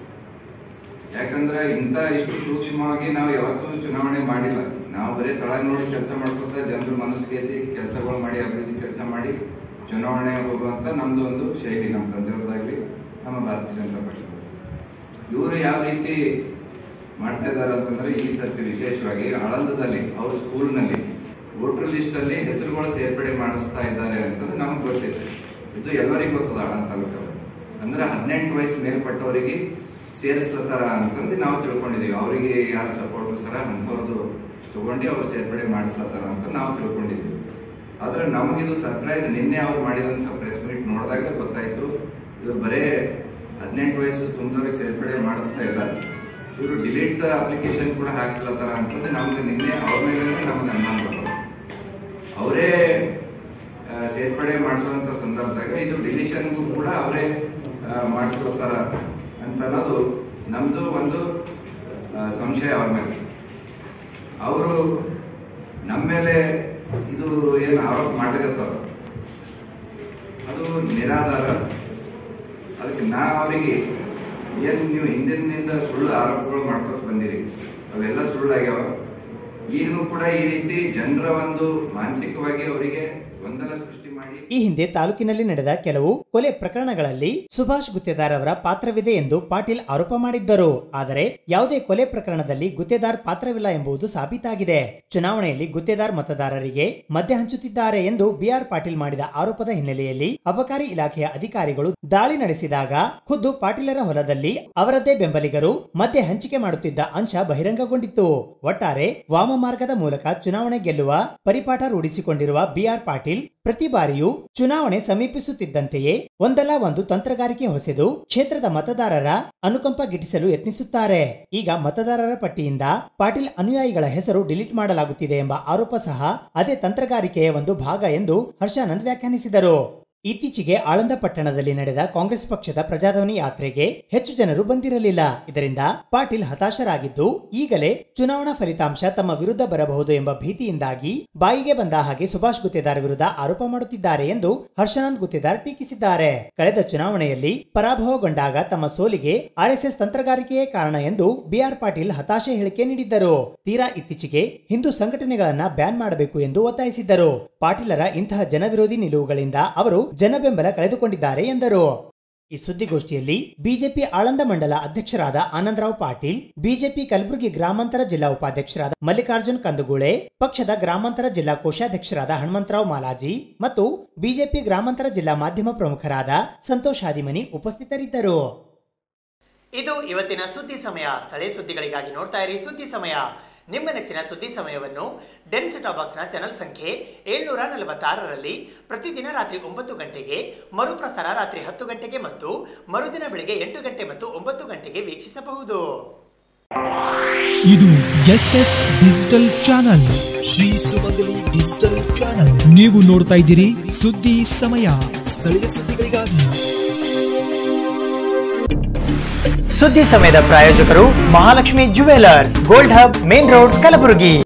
ಯಾಕಂದ್ರೆ ಇಂಥ ಇಷ್ಟು ಸೂಕ್ಷ್ಮವಾಗಿ ನಾವು ಯಾವತ್ತೂ ಚುನಾವಣೆ ಮಾಡಿಲ್ಲ ನಾವು ಬರೀ ತಳಗ್ ನೋಡಿ ಕೆಲಸ ಮಾಡ್ಕೊತ ಜನರ ಮನಸ್ಸಿಗೆ ಕೆಲಸಗಳು ಮಾಡಿ ಅಭಿವೃದ್ಧಿ ಕೆಲಸ ಮಾಡಿ ಚುನಾವಣೆ ಹೋಗುವಂತ ನಮ್ದು ಒಂದು ಶೈಲಿ ನಮ್ಮ ತಂದೆಯವ್ರದಾಗ್ಲಿ ನಮ್ಮ ಭಾರತೀಯ ಜನತಾ ಪಕ್ಷ ಇವರು ಯಾವ ರೀತಿ ಮಾಡ್ತಾ ಇದ್ದಾರೆ ಅಂತಂದ್ರೆ ಈ ಸರ್ತಿ ವಿಶೇಷವಾಗಿ ಆಳಂದದಲ್ಲಿ ಅವ್ರ ಸ್ಕೂಲ್ನಲ್ಲಿ ವೋಟರ್ ಲಿಸ್ಟ್ ಅಲ್ಲಿ ಹೆಸರುಗಳು ಸೇರ್ಪಡೆ ಮಾಡಿಸ್ತಾ ಇದ್ದಾರೆ ಅಂತಂದ್ರೆ ನಮ್ಗೆ ಗೊತ್ತಿದೆ ಇದು ಎಲ್ಲರಿಗೂ ಗೊತ್ತದ ಆಳಂದ ತಾಲೂಕಲ್ಲಿ ಅಂದ್ರೆ ಹದಿನೆಂಟು ವಯಸ್ಸು ಮೇಲ್ಪಟ್ಟವರಿಗೆ ಸೇರಿಸ್ಲತ್ತಾರ ಅಂತಂದು ನಾವು ತಿಳ್ಕೊಂಡಿದೀವಿ ಅವರಿಗೆ ಯಾರು ಸಪೋರ್ಟ್ ಸರ ಅಂಥವ್ರದ್ದು ತಗೊಂಡು ಅವ್ರು ಸೇರ್ಪಡೆ ಮಾಡಿಸ್ಲತ್ತಾರ ಅಂತ ನಾವು ತಿಳ್ಕೊಂಡಿದ್ದೀವಿ ಆದ್ರೆ ನಮಗಿದು ಸರ್ಪ್ರೈಸ್ ನಿನ್ನೆ ಅವ್ರು ಮಾಡಿದಂಥ ಪ್ರೆಸ್ ಮೀಟ್ ನೋಡಿದಾಗ ಗೊತ್ತಾಯ್ತು ಇವ್ರು ಬರೇ ಹದಿನೆಂಟು ವಯಸ್ಸು ತುಂಬಿದವ್ರಿಗೆ ಸೇರ್ಪಡೆ ಮಾಡಿಸ್ತಾ ಇಲ್ಲ ಇವರು ಡಿಲೀಟ್ ಅಪ್ಲಿಕೇಶನ್ ಕೂಡ ಹಾಕ್ಸ್ಲತ್ತಾರ ಅಂತಂದ್ರೆ ನಮ್ಗೆ ನಿನ್ನೆ ಅವ್ರ ಮೇಲೆ ನಮ್ಗೆ ಅನುಮಾನ ಬರ್ತದೆ ಅವರೇ ಸೇರ್ಪಡೆ ಮಾಡಿಸುವಂತ ಸಂದರ್ಭದಾಗ ಇದು ಡಿಲಿಷನ್ಗೂ ಕೂಡ ಅವರೇ ಮಾಡಿಸ್ಕೊಳ್ತಾರ ಅಂತ ಅನ್ನೋದು ನಮ್ದು ಒಂದು ಆ, ಸಂಶಯ ಅವ್ರ ಮೇಲೆ ಅವರು ನಮ್ಮ ಮೇಲೆ ಇದು ಏನು ಆರೋಪ ಮಾಡಿರ್ತಾರ ಅದು ನಿರಾಧಾರ ಅದಕ್ಕೆ ನಾ ಅವರಿಗೆ ಏನ್ ನೀವು ಹಿಂದಿನಿಂದ ಸುಳ್ಳು ಆರೋಪಗಳು ಮಾಡ್ಕೊತ ಬಂದಿರಿ ಅವೆಲ್ಲ ಸುಳ್ಳಾಗ್ಯಾವ ಈಗಲೂ ಕೂಡ ಈ ರೀತಿ ಜನರ ಒಂದು ಮಾನಸಿಕವಾಗಿ ಅವರಿಗೆ ಗೊಂದಲ ಸೃಷ್ಟಿ ಮಾಡಿ ಈ ಹಿಂದೆ ತಾಲೂಕಿನಲ್ಲಿ ನಡೆದ ಕೆಲವು ಕೊಲೆ ಪ್ರಕರಣಗಳಲ್ಲಿ ಸುಭಾಷ್ ಗುತ್ತೇದಾರ್ ಅವರ ಪಾತ್ರವಿದೆ ಎಂದು ಪಾಟೀಲ್ ಆರೋಪ ಮಾಡಿದ್ದರು ಆದರೆ ಯಾವುದೇ ಕೊಲೆ ಪ್ರಕರಣದಲ್ಲಿ ಗುತ್ತೇದಾರ್ ಪಾತ್ರವಿಲ್ಲ ಎಂಬುದು ಸಾಬೀತಾಗಿದೆ ಚುನಾವಣೆಯಲ್ಲಿ ಗುತ್ತೇದಾರ್ ಮತದಾರರಿಗೆ ಮದ್ಯ ಹಂಚುತ್ತಿದ್ದಾರೆ ಎಂದು ಬಿಆರ್ ಪಾಟೀಲ್ ಮಾಡಿದ ಆರೋಪದ ಹಿನ್ನೆಲೆಯಲ್ಲಿ ಅಬಕಾರಿ ಇಲಾಖೆಯ ಅಧಿಕಾರಿಗಳು ದಾಳಿ ನಡೆಸಿದಾಗ ಖುದ್ದು ಪಾಟೀಲರ ಹೊಲದಲ್ಲಿ ಅವರದ್ದೇ ಬೆಂಬಲಿಗರು ಮದ್ಯ ಹಂಚಿಕೆ ಮಾಡುತ್ತಿದ್ದ ಅಂಶ ಬಹಿರಂಗಗೊಂಡಿತ್ತು ಒಟ್ಟಾರೆ ವಾಮ ಮಾರ್ಗದ ಮೂಲಕ ಚುನಾವಣೆ ಗೆಲ್ಲುವ ಪರಿಪಾಠ ರೂಢಿಸಿಕೊಂಡಿರುವ ಬಿಆರ್ ಪಾಟೀಲ್ ಪ್ರತಿ ಬಾರಿಯೂ ಚುನಾವಣೆ ಸಮೀಪಿಸುತ್ತಿದ್ದಂತೆಯೇ ಒಂದಲ್ಲ ಒಂದು ತಂತ್ರಗಾರಿಕೆ ಹೊಸೆದು ಕ್ಷೇತ್ರದ ಮತದಾರರ ಅನುಕಂಪ ಗಿಟ್ಟಿಸಲು ಯತ್ನಿಸುತ್ತಾರೆ ಈಗ ಮತದಾರರ ಪಟ್ಟಿಯಿಂದ ಪಾಟೀಲ್ ಅನುಯಾಯಿಗಳ ಹೆಸರು ಡಿಲೀಟ್ ಮಾಡಲಾಗುತ್ತಿದೆ ಎಂಬ ಆರೋಪ ಸಹ ಅದೇ ತಂತ್ರಗಾರಿಕೆಯ ಒಂದು ಭಾಗ ಎಂದು ಹರ್ಷಾನಂದ್ ವ್ಯಾಖ್ಯಾನಿಸಿದರು ಇತ್ತೀಚೆಗೆ ಆಳಂದ ಪಟ್ಟಣದಲ್ಲಿ ನಡೆದ ಕಾಂಗ್ರೆಸ್ ಪಕ್ಷದ ಪ್ರಜಾಧ್ವನಿ ಯಾತ್ರೆಗೆ ಹೆಚ್ಚು ಜನರು ಬಂದಿರಲಿಲ್ಲ ಇದರಿಂದ ಪಾಟೀಲ್ ಹತಾಶರಾಗಿದ್ದು ಈಗಲೇ ಚುನಾವಣಾ ಫಲಿತಾಂಶ ತಮ್ಮ ವಿರುದ್ಧ ಬರಬಹುದು ಎಂಬ ಭೀತಿಯಿಂದಾಗಿ ಬಾಯಿಗೆ ಬಂದ ಹಾಗೆ ಸುಭಾಷ್ ಗುತ್ತೇದಾರ್ ವಿರುದ್ಧ ಆರೋಪ ಮಾಡುತ್ತಿದ್ದಾರೆ ಎಂದು ಹರ್ಷಾನಂದ್ ಗುತ್ತೇದಾರ್ ಟೀಕಿಸಿದ್ದಾರೆ ಕಳೆದ ಚುನಾವಣೆಯಲ್ಲಿ ಪರಾಭವಗೊಂಡಾಗ ತಮ್ಮ ಸೋಲಿಗೆ ಆರ್ಎಸ್ಎಸ್ ತಂತ್ರಗಾರಿಕೆಯೇ ಕಾರಣ ಎಂದು ಬಿಆರ್ ಪಾಟೀಲ್ ಹತಾಶೆ ಹೇಳಿಕೆ ನೀಡಿದ್ದರು ತೀರಾ ಇತ್ತೀಚೆಗೆ ಹಿಂದೂ ಸಂಘಟನೆಗಳನ್ನ ಬ್ಯಾನ್ ಮಾಡಬೇಕು ಎಂದು ಒತ್ತಾಯಿಸಿದ್ದರು ಪಾಟೀಲರ ಇಂತಹ ಜನವಿರೋಧಿ ನಿಲುವುಗಳಿಂದ ಅವರು ಜನಬೆಂಬಲ ಕಳೆದುಕೊಂಡಿದ್ದಾರೆ ಎಂದರು ಈ ಸುದ್ದಿಗೋಷ್ಠಿಯಲ್ಲಿ ಬಿಜೆಪಿ ಆಳಂದ ಮಂಡಲ ಅಧ್ಯಕ್ಷರಾದ ಆನಂದರಾವ್ ಪಾಟೀಲ್ ಬಿಜೆಪಿ ಕಲಬುರಗಿ ಗ್ರಾಮಾಂತರ ಜಿಲ್ಲಾ ಉಪಾಧ್ಯಕ್ಷರಾದ ಮಲ್ಲಿಕಾರ್ಜುನ್ ಕಂದಗೂಳೆ ಪಕ್ಷದ ಗ್ರಾಮಾಂತರ ಜಿಲ್ಲಾ ಕೋಶಾಧ್ಯಕ್ಷರಾದ ಹನುಮಂತರಾವ್ ಮಾಲಾಜಿ ಮತ್ತು ಬಿಜೆಪಿ ಗ್ರಾಮಾಂತರ ಜಿಲ್ಲಾ ಮಾಧ್ಯಮ ಪ್ರಮುಖರಾದ ಸಂತೋಷ್ ಹಾದಿಮನಿ ಉಪಸ್ಥಿತರಿದ್ದರು ಇದು ಇವತ್ತಿನ ಸುದ್ದಿ ಸಮಯ ಸ್ಥಳೀಯ ಸುದ್ದಿಗಳಿಗಾಗಿ ನೋಡ್ತಾ ಇರಿ ಸುದ್ದಿ ಸಮಯ ನಿಮ್ಮ ನೆಚ್ಚಿನ ಸುದ್ದಿ ಸಮಯವನ್ನು ಡೆನ್ ಸೆಟಾ ಬಾಕ್ಸ್ನ ಚಾನಲ್ ಸಂಖ್ಯೆ ಏಳ್ನೂರ ನಲವತ್ತಾರರಲ್ಲಿ ಪ್ರತಿದಿನ ರಾತ್ರಿ ಒಂಬತ್ತು ಗಂಟೆಗೆ ಮರುಪ್ರಸಾರ ರಾತ್ರಿ ಹತ್ತು ಗಂಟೆಗೆ ಮತ್ತು ಮರುದಿನ ಬೆಳಿಗ್ಗೆ ಎಂಟು ಗಂಟೆ ಮತ್ತು ಒಂಬತ್ತು ಗಂಟೆಗೆ ವೀಕ್ಷಿಸಬಹುದು ಇದು S S digital channel Shri Sumangali digital channel ನೀವು ನೋಡ್ತಾ ಇದ್ದೀರಿ ಸುದ್ದಿ ಸಮಯ ಸ್ಥಳೀಯ ಸುದ್ದಿಗಳಿಗಾಗಿ ಸುದ್ದಿ ಸಮಯದ ಪ್ರಾಯೋಜಕರು Mahalakshmi jewellers gold hub main road Kalaburagi